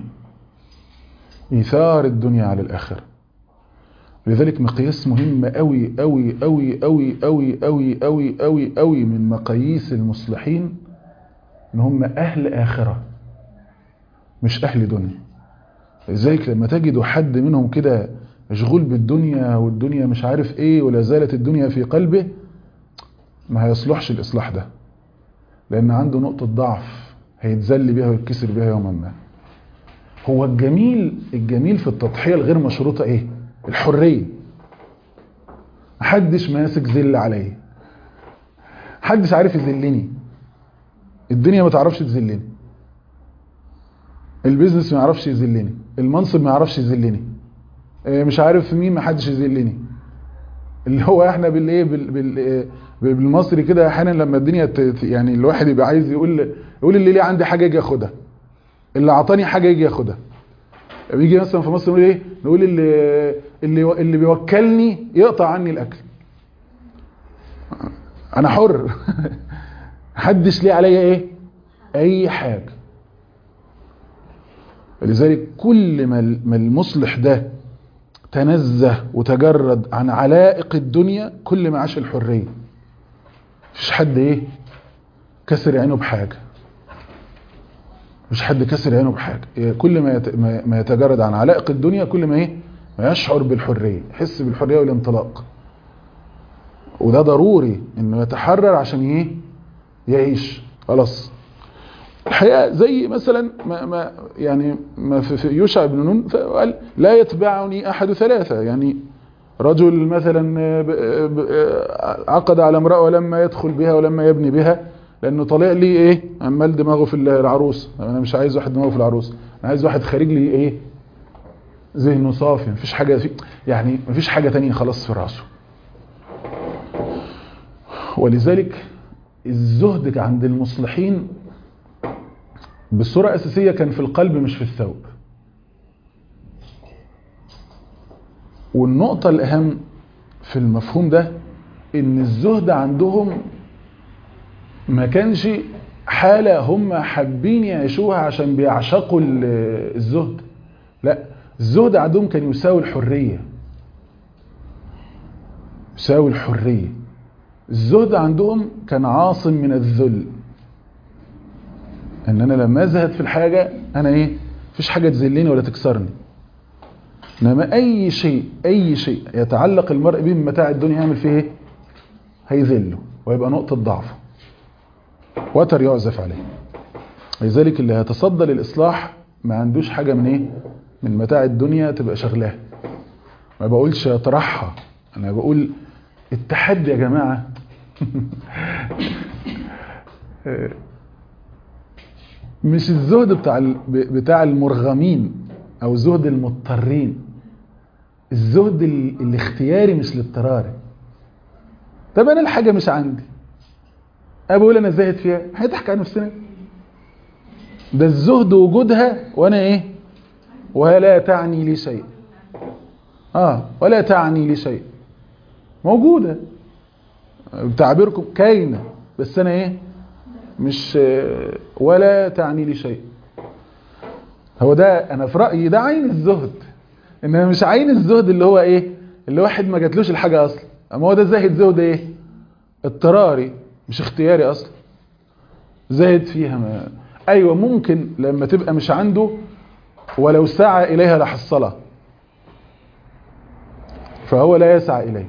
إيثار الدنيا على الآخرة لذلك مقياس مهم قوي قوي قوي قوي قوي قوي قوي قوي قوي من مقاييس المصلحين ان هم اهل اخره مش اهل دنيا لذلك لما تجدوا حد منهم كده مشغول بالدنيا والدنيا مش عارف ايه ولا زالت الدنيا في قلبه ما هيصلحش الاصلاح ده لان عنده نقطه ضعف هيتذل بيها ويتكسر بيها يوما ما هو الجميل الجميل في التضحيه الغير مشروطه ايه الحريه محدش ماسك ذل عليا محدش عارف يذلني الدنيا ما تعرفش تذلني البيزنس ما يعرفش يذلني المنصب ما يعرفش يذلني مش عارف مين ما حدش يذلني اللي هو احنا بالايه بال بال بالمصري كده احيانا لما الدنيا يعني الواحد يبقى عايز يقول يقول اللي ليه عندي حاجه يجي ياخدها اللي اعطاني حاجه يجي ياخدها بيجي مثلا في مصر نقول ايه نقول اللي اللي اللي بيوكلني يقطع عني الاكل انا حر محدش ليه عليا ايه اي حاجه لذلك كل ما المصلح ده تنزه وتجرد عن علائق الدنيا كل ما عاش الحريه مفيش حد ايه كسر عينه بحاجه مش حد كسر عينه بحاجه كل ما ما يتجرد عن علائق الدنيا كل ما ايه ما يشعر بالحريه يحس بالحريه والانطلاق وده ضروري انه يتحرر عشان ايه يعيش خلاص الحقيقه زي مثلا ما, ما يعني ما في يوشع بن نون قال لا يتبعني احد ثلاثه يعني رجل مثلا عقد على امراه ولما يدخل بها ولما يبني بها لانه طالع لي ايه عمال دماغه في العروس انا مش عايز واحد دماغه في العروس انا عايز واحد خارج لي ايه ذهنه صافي مفيش حاجه في يعني مفيش حاجه تانية خلاص في راسه ولذلك الزهد عند المصلحين بصوره اساسيه كان في القلب مش في الثوب والنقطه الاهم في المفهوم ده ان الزهد عندهم ما كانش حالة هم حابين يعيشوها عشان بيعشقوا الزهد لا الزهد عندهم كان يساوي الحرية يساوي الحرية الزهد عندهم كان عاصم من الذل ان انا لما ازهد في الحاجة انا ايه مفيش حاجة تذلني ولا تكسرني انما اي شيء اي شيء يتعلق المرء به من متاع الدنيا يعمل فيه ايه هيذله ويبقى نقطة ضعفه وتر يعزف عليه لذلك اللي هيتصدى للإصلاح ما عندوش حاجة من ايه من متاع الدنيا تبقى شغلاه ما بقولش يطرحها انا بقول التحدي يا جماعة مش الزهد بتاع بتاع المرغمين او زهد المضطرين الزهد الاختياري مش الاضطراري طب انا الحاجة مش عندي بقول انا زاهد فيها هيضحك على نفسنا ده الزهد وجودها وانا ايه ولا تعني لي شيء اه ولا تعني لي شيء موجودة بتعبيركم كاينة بس انا ايه مش ولا تعني لي شيء هو ده انا في رأيي ده عين الزهد انما مش عين الزهد اللي هو ايه اللي واحد ما جاتلوش الحاجة اصلا اما هو ده زاهد زهد ايه اضطراري مش اختياري اصلا زاهد فيها ما ايوه ممكن لما تبقى مش عنده ولو سعى اليها لحصلها فهو لا يسعى اليه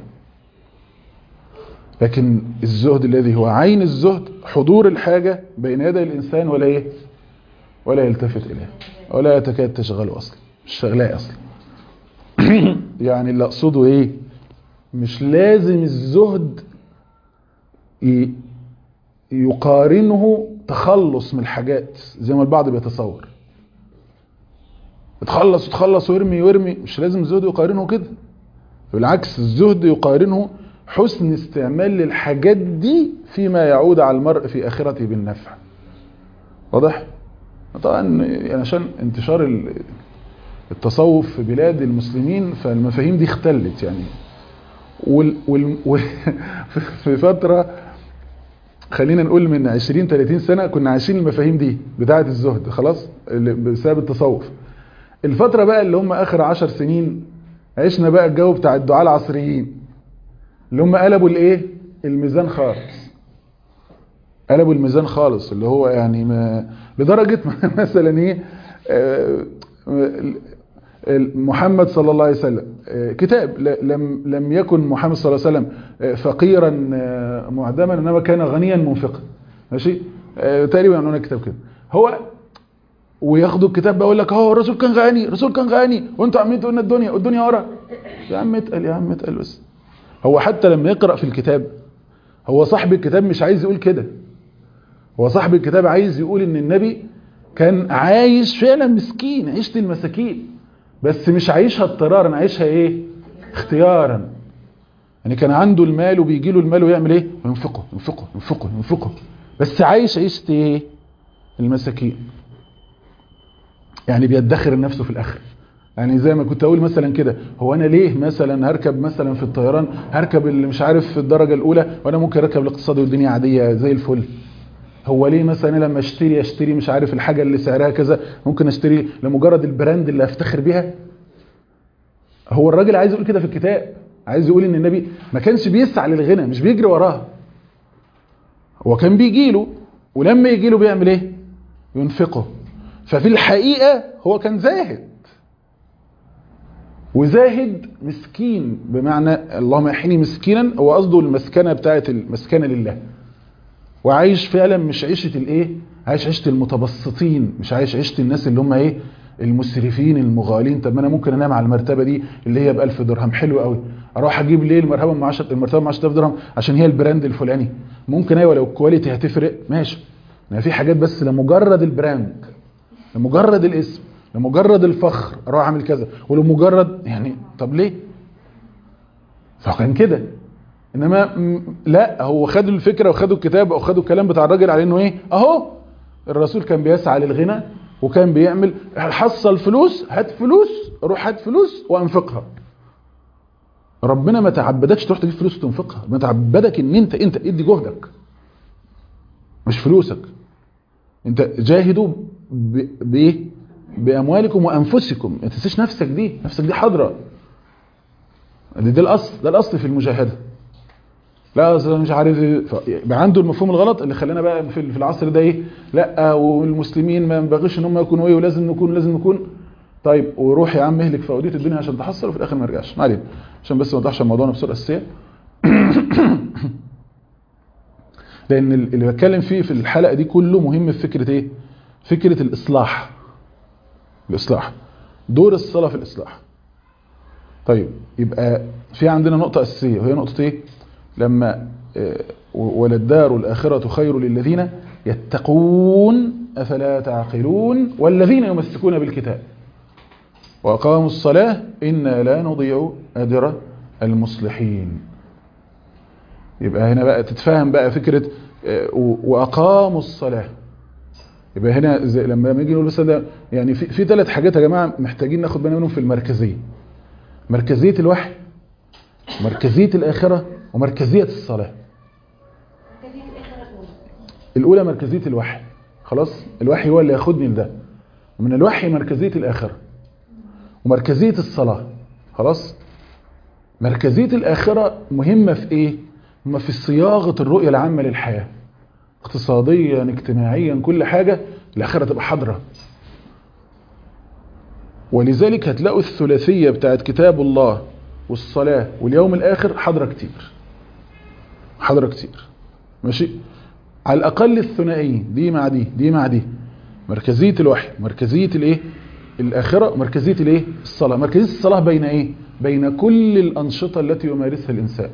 لكن الزهد الذي هو عين الزهد حضور الحاجة بين يدي الإنسان ولا إيه ولا يلتفت إليه ولا يتكاد تشغله أصلا مش شغلاه أصلا يعني اللي أقصده إيه مش لازم الزهد يقارنه تخلص من الحاجات زي ما البعض بيتصور تخلص وتخلص ويرمي ويرمي مش لازم الزهد يقارنه كده بالعكس الزهد يقارنه حسن استعمال للحاجات دي فيما يعود على المرء في آخرته بالنفع واضح؟ طبعا يعني عشان انتشار التصوف في بلاد المسلمين فالمفاهيم دي اختلت يعني وال وال في فترة خلينا نقول من 20 30 سنة كنا عايشين المفاهيم دي بتاعة الزهد خلاص بسبب التصوف الفترة بقى اللي هم آخر 10 سنين عشنا بقى الجو بتاع الدعاء العصريين اللي هم قلبوا الايه الميزان خالص قلبوا الميزان خالص اللي هو يعني ما لدرجة مثلا ايه محمد صلى الله عليه وسلم كتاب لم لم يكن محمد صلى الله عليه وسلم فقيرا معدما انما كان غنيا منفقا ماشي تقريبا هنا كتاب كده هو وياخدوا الكتاب بقى يقول لك اهو الرسول كان غني الرسول كان غني وانتوا عمالين تقولوا الدنيا والدنيا ورا يا عم اتقل يا عم اتقل بس هو حتى لما يقرأ في الكتاب هو صاحب الكتاب مش عايز يقول كده هو صاحب الكتاب عايز يقول ان النبي كان عايش فعلا مسكين عيشة المساكين بس مش عايشها اضطرارا عايشها ايه اختيارا يعني كان عنده المال وبيجي له المال ويعمل ايه ينفقه ينفقه ينفقه ينفقه بس عايش عيشة ايه المساكين يعني بيدخر نفسه في الاخر يعني زي ما كنت اقول مثلا كده هو انا ليه مثلا هركب مثلا في الطيران هركب اللي مش عارف في الدرجة الاولى وانا ممكن اركب الاقتصادي والدنيا عادية زي الفل هو ليه مثلا لما اشتري اشتري مش عارف الحاجة اللي سعرها كذا ممكن اشتري لمجرد البراند اللي افتخر بيها هو الراجل عايز يقول كده في الكتاب عايز يقول ان النبي ما كانش بيسعى للغنى مش بيجري وراه هو كان بيجي له ولما يجي له بيعمل ايه ينفقه ففي الحقيقة هو كان زاهد وزاهد مسكين بمعنى اللهم يحيني مسكينا هو قصده المسكنة بتاعت المسكنة لله وعايش فعلا مش عيشة الايه عايش عيشة المتبسطين مش عايش عيشة الناس اللي هم ايه المسرفين المغالين طب ما انا ممكن انام على المرتبة دي اللي هي ب 1000 درهم حلو قوي اروح اجيب ليه المرتبة ب 10 المرتبة ب 10000 درهم عشان هي البراند الفلاني ممكن ايوه لو الكواليتي هتفرق ماشي ما في حاجات بس لمجرد البراند لمجرد الاسم لمجرد الفخر اروح اعمل كذا ولمجرد يعني طب ليه فكان كده انما م- لا هو خدوا الفكره وخدوا الكتاب او خدوا الكلام بتاع الراجل على انه ايه اهو الرسول كان بيسعى للغنى وكان بيعمل حصل فلوس هات فلوس روح هات فلوس وانفقها ربنا ما تعبدكش تروح تجيب فلوس وتنفقها ما تعبدك ان انت انت ادي جهدك مش فلوسك انت جاهدوا ب- بايه باموالكم وانفسكم ما تنساش نفسك دي نفسك دي حاضره ده, ده الاصل ده الاصل في المجاهده لا أصل أنا مش عارف إيه. ف- يبقى عنده المفهوم الغلط اللي خلانا بقى في في العصر ده ايه لا والمسلمين ما ينبغيش ان هم يكونوا ايه ولازم نكون لازم نكون طيب وروح يا عم اهلك في اوديه الدنيا عشان تحصل وفي الاخر ما يرجعش ما علينا عشان بس ما نضحش على موضوعنا بصوره اساسيه لان اللي بتكلم فيه في الحلقه دي كله مهم في فكره ايه فكره الاصلاح الاصلاح دور الصلاه في الاصلاح طيب يبقى في عندنا نقطه اساسيه وهي نقطه ايه لما آه، وللدار الاخره خير للذين يتقون افلا تعقلون والذين يمسكون بالكتاب واقاموا الصلاه انا لا نضيع اجر المصلحين يبقى هنا بقى تتفهم بقى فكرة آه، و- وأقاموا الصلاة يبقى هنا زي لما نيجي نقول بس ده يعني في في ثلاث حاجات يا جماعة محتاجين ناخد بالنا منهم في المركزية مركزية الوحي مركزية الآخرة ومركزية الصلاة الأولى مركزية الوحي خلاص الوحي هو اللي ياخدني لده ومن الوحي مركزية الآخرة ومركزية الصلاة خلاص مركزية الآخرة مهمة في إيه؟ مهمة في صياغة الرؤية العامة للحياة اقتصاديا اجتماعيا كل حاجة الآخرة تبقى حاضرة ولذلك هتلاقوا الثلاثية بتاعت كتاب الله والصلاة واليوم الآخر حاضرة كتير حاضرة كتير ماشي على الأقل الثنائية دي مع دي دي مع دي مركزية الوحي مركزية الايه الآخرة مركزية الايه الصلاة مركزية الصلاة بين ايه بين كل الأنشطة التي يمارسها الإنسان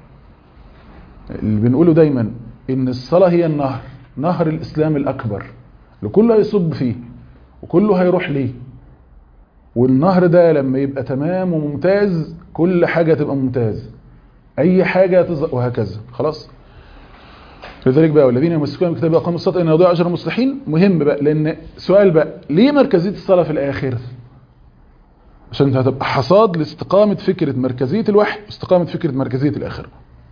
اللي بنقوله دايما ان الصلاة هي النهر نهر الإسلام الأكبر اللي كله هيصب فيه وكله هيروح ليه والنهر ده لما يبقى تمام وممتاز كل حاجة تبقى ممتاز أي حاجة تظهر وهكذا خلاص لذلك بقى والذين يمسكون بالكتاب يقاموا الصلاة ان يضيع اجر المصلحين مهم بقى لان سؤال بقى ليه مركزيه الصلاه في الاخر عشان هتبقى حصاد لاستقامه فكره مركزيه الوحي واستقامه فكره مركزيه الاخره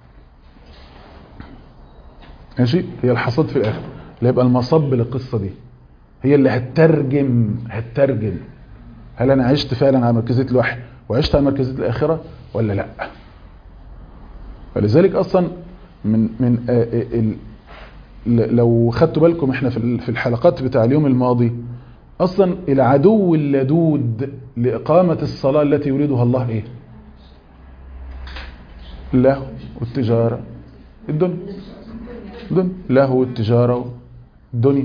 ماشي هي الحصاد في الاخر اللي هيبقى المصب للقصه دي هي اللي هتترجم هتترجم هل انا عشت فعلا على مركزيه الوحي وعشت على مركزيه الاخره ولا لا فلذلك اصلا من من آه، آه، ال- ل- لو خدتوا بالكم احنا في ال- في الحلقات بتاع اليوم الماضي اصلا العدو اللدود لاقامه الصلاه التي يريدها الله ايه له والتجاره الدنيا الدنيا له والتجاره الدنيا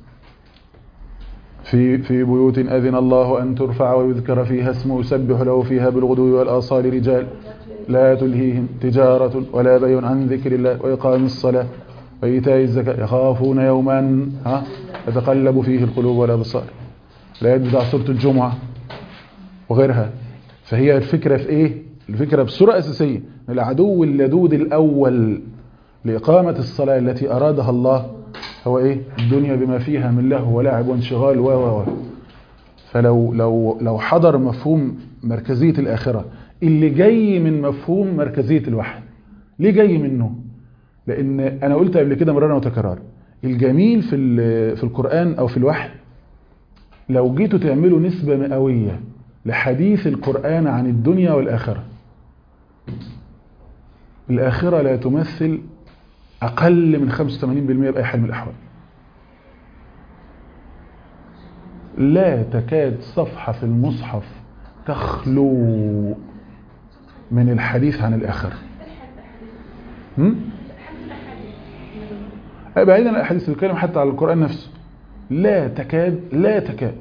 في في بيوت أذن الله أن ترفع ويذكر فيها اسمه يسبح له فيها بالغدو والآصال رجال لا تلهيهم تجارة ولا بيع عن ذكر الله وإقام الصلاة وإيتاء الزكاة يخافون يوما ها يتقلب فيه القلوب والأبصار لا بتاع سورة الجمعة وغيرها فهي الفكرة في إيه؟ الفكرة بصورة أساسية العدو اللدود الأول لإقامة الصلاة التي أرادها الله هو إيه؟ الدنيا بما فيها من لهو ولعب وانشغال و و و فلو لو لو حضر مفهوم مركزية الآخرة اللي جاي من مفهوم مركزية الوحي ليه جاي منه؟ لأن أنا قلت قبل كده مرارا وتكرارا الجميل في ال- في القرآن أو في الوحي لو جيتوا تعملوا نسبة مئوية لحديث القرآن عن الدنيا والآخرة الآخرة لا تمثل أقل من 85% بأي حال من الأحوال لا تكاد صفحة في المصحف تخلو من الحديث عن الآخرة هم؟ بعيدا عن الأحاديث بتكلم حتى على القرآن نفسه لا تكاد لا تكاد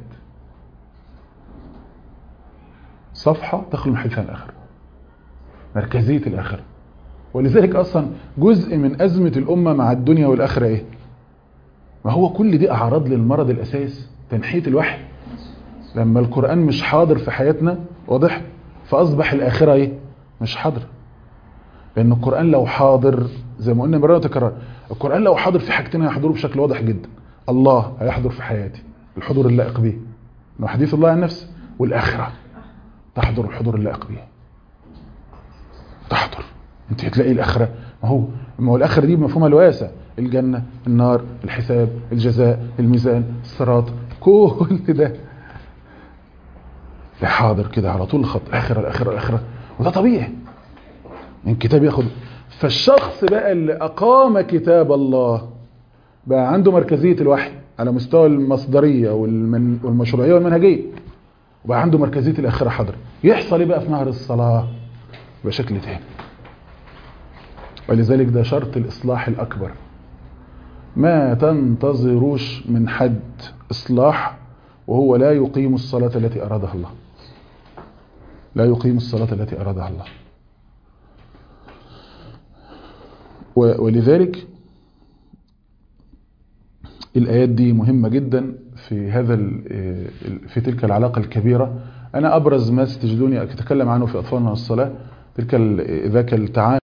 صفحة تخلو من حديث عن الآخرة مركزية الآخرة ولذلك أصلا جزء من أزمة الأمة مع الدنيا والآخرة إيه؟ ما هو كل دي أعراض للمرض الأساس تنحية الوحي لما القرآن مش حاضر في حياتنا واضح فأصبح الآخرة ايه مش حاضر لأن القرآن لو حاضر زي ما قلنا مرة وتكرار القرآن لو حاضر في حاجتين هيحضروا بشكل واضح جدا الله هيحضر في حياتي الحضور اللائق به انه حديث الله عن نفسه والآخرة تحضر الحضور اللائق به تحضر انت هتلاقي الآخرة ما هو ما هو الآخرة دي بمفهومها الواسع الجنة النار الحساب الجزاء الميزان الصراط كل ده ده حاضر كده على طول الخط الآخرة الآخرة الآخرة وده طبيعي من كتاب ياخد فالشخص بقى اللي أقام كتاب الله بقى عنده مركزية الوحي على مستوى المصدرية والمن والمشروعية والمنهجية وبقى عنده مركزية الآخرة حاضر يحصل ايه بقى في نهر الصلاة بشكل تاني ولذلك ده شرط الإصلاح الأكبر ما تنتظروش من حد إصلاح وهو لا يقيم الصلاة التي أرادها الله لا يقيم الصلاة التي أرادها الله ولذلك الآيات دي مهمة جدا في هذا في تلك العلاقة الكبيرة أنا أبرز ما ستجدوني أتكلم عنه في أطفالنا والصلاة تلك ذاك التعامل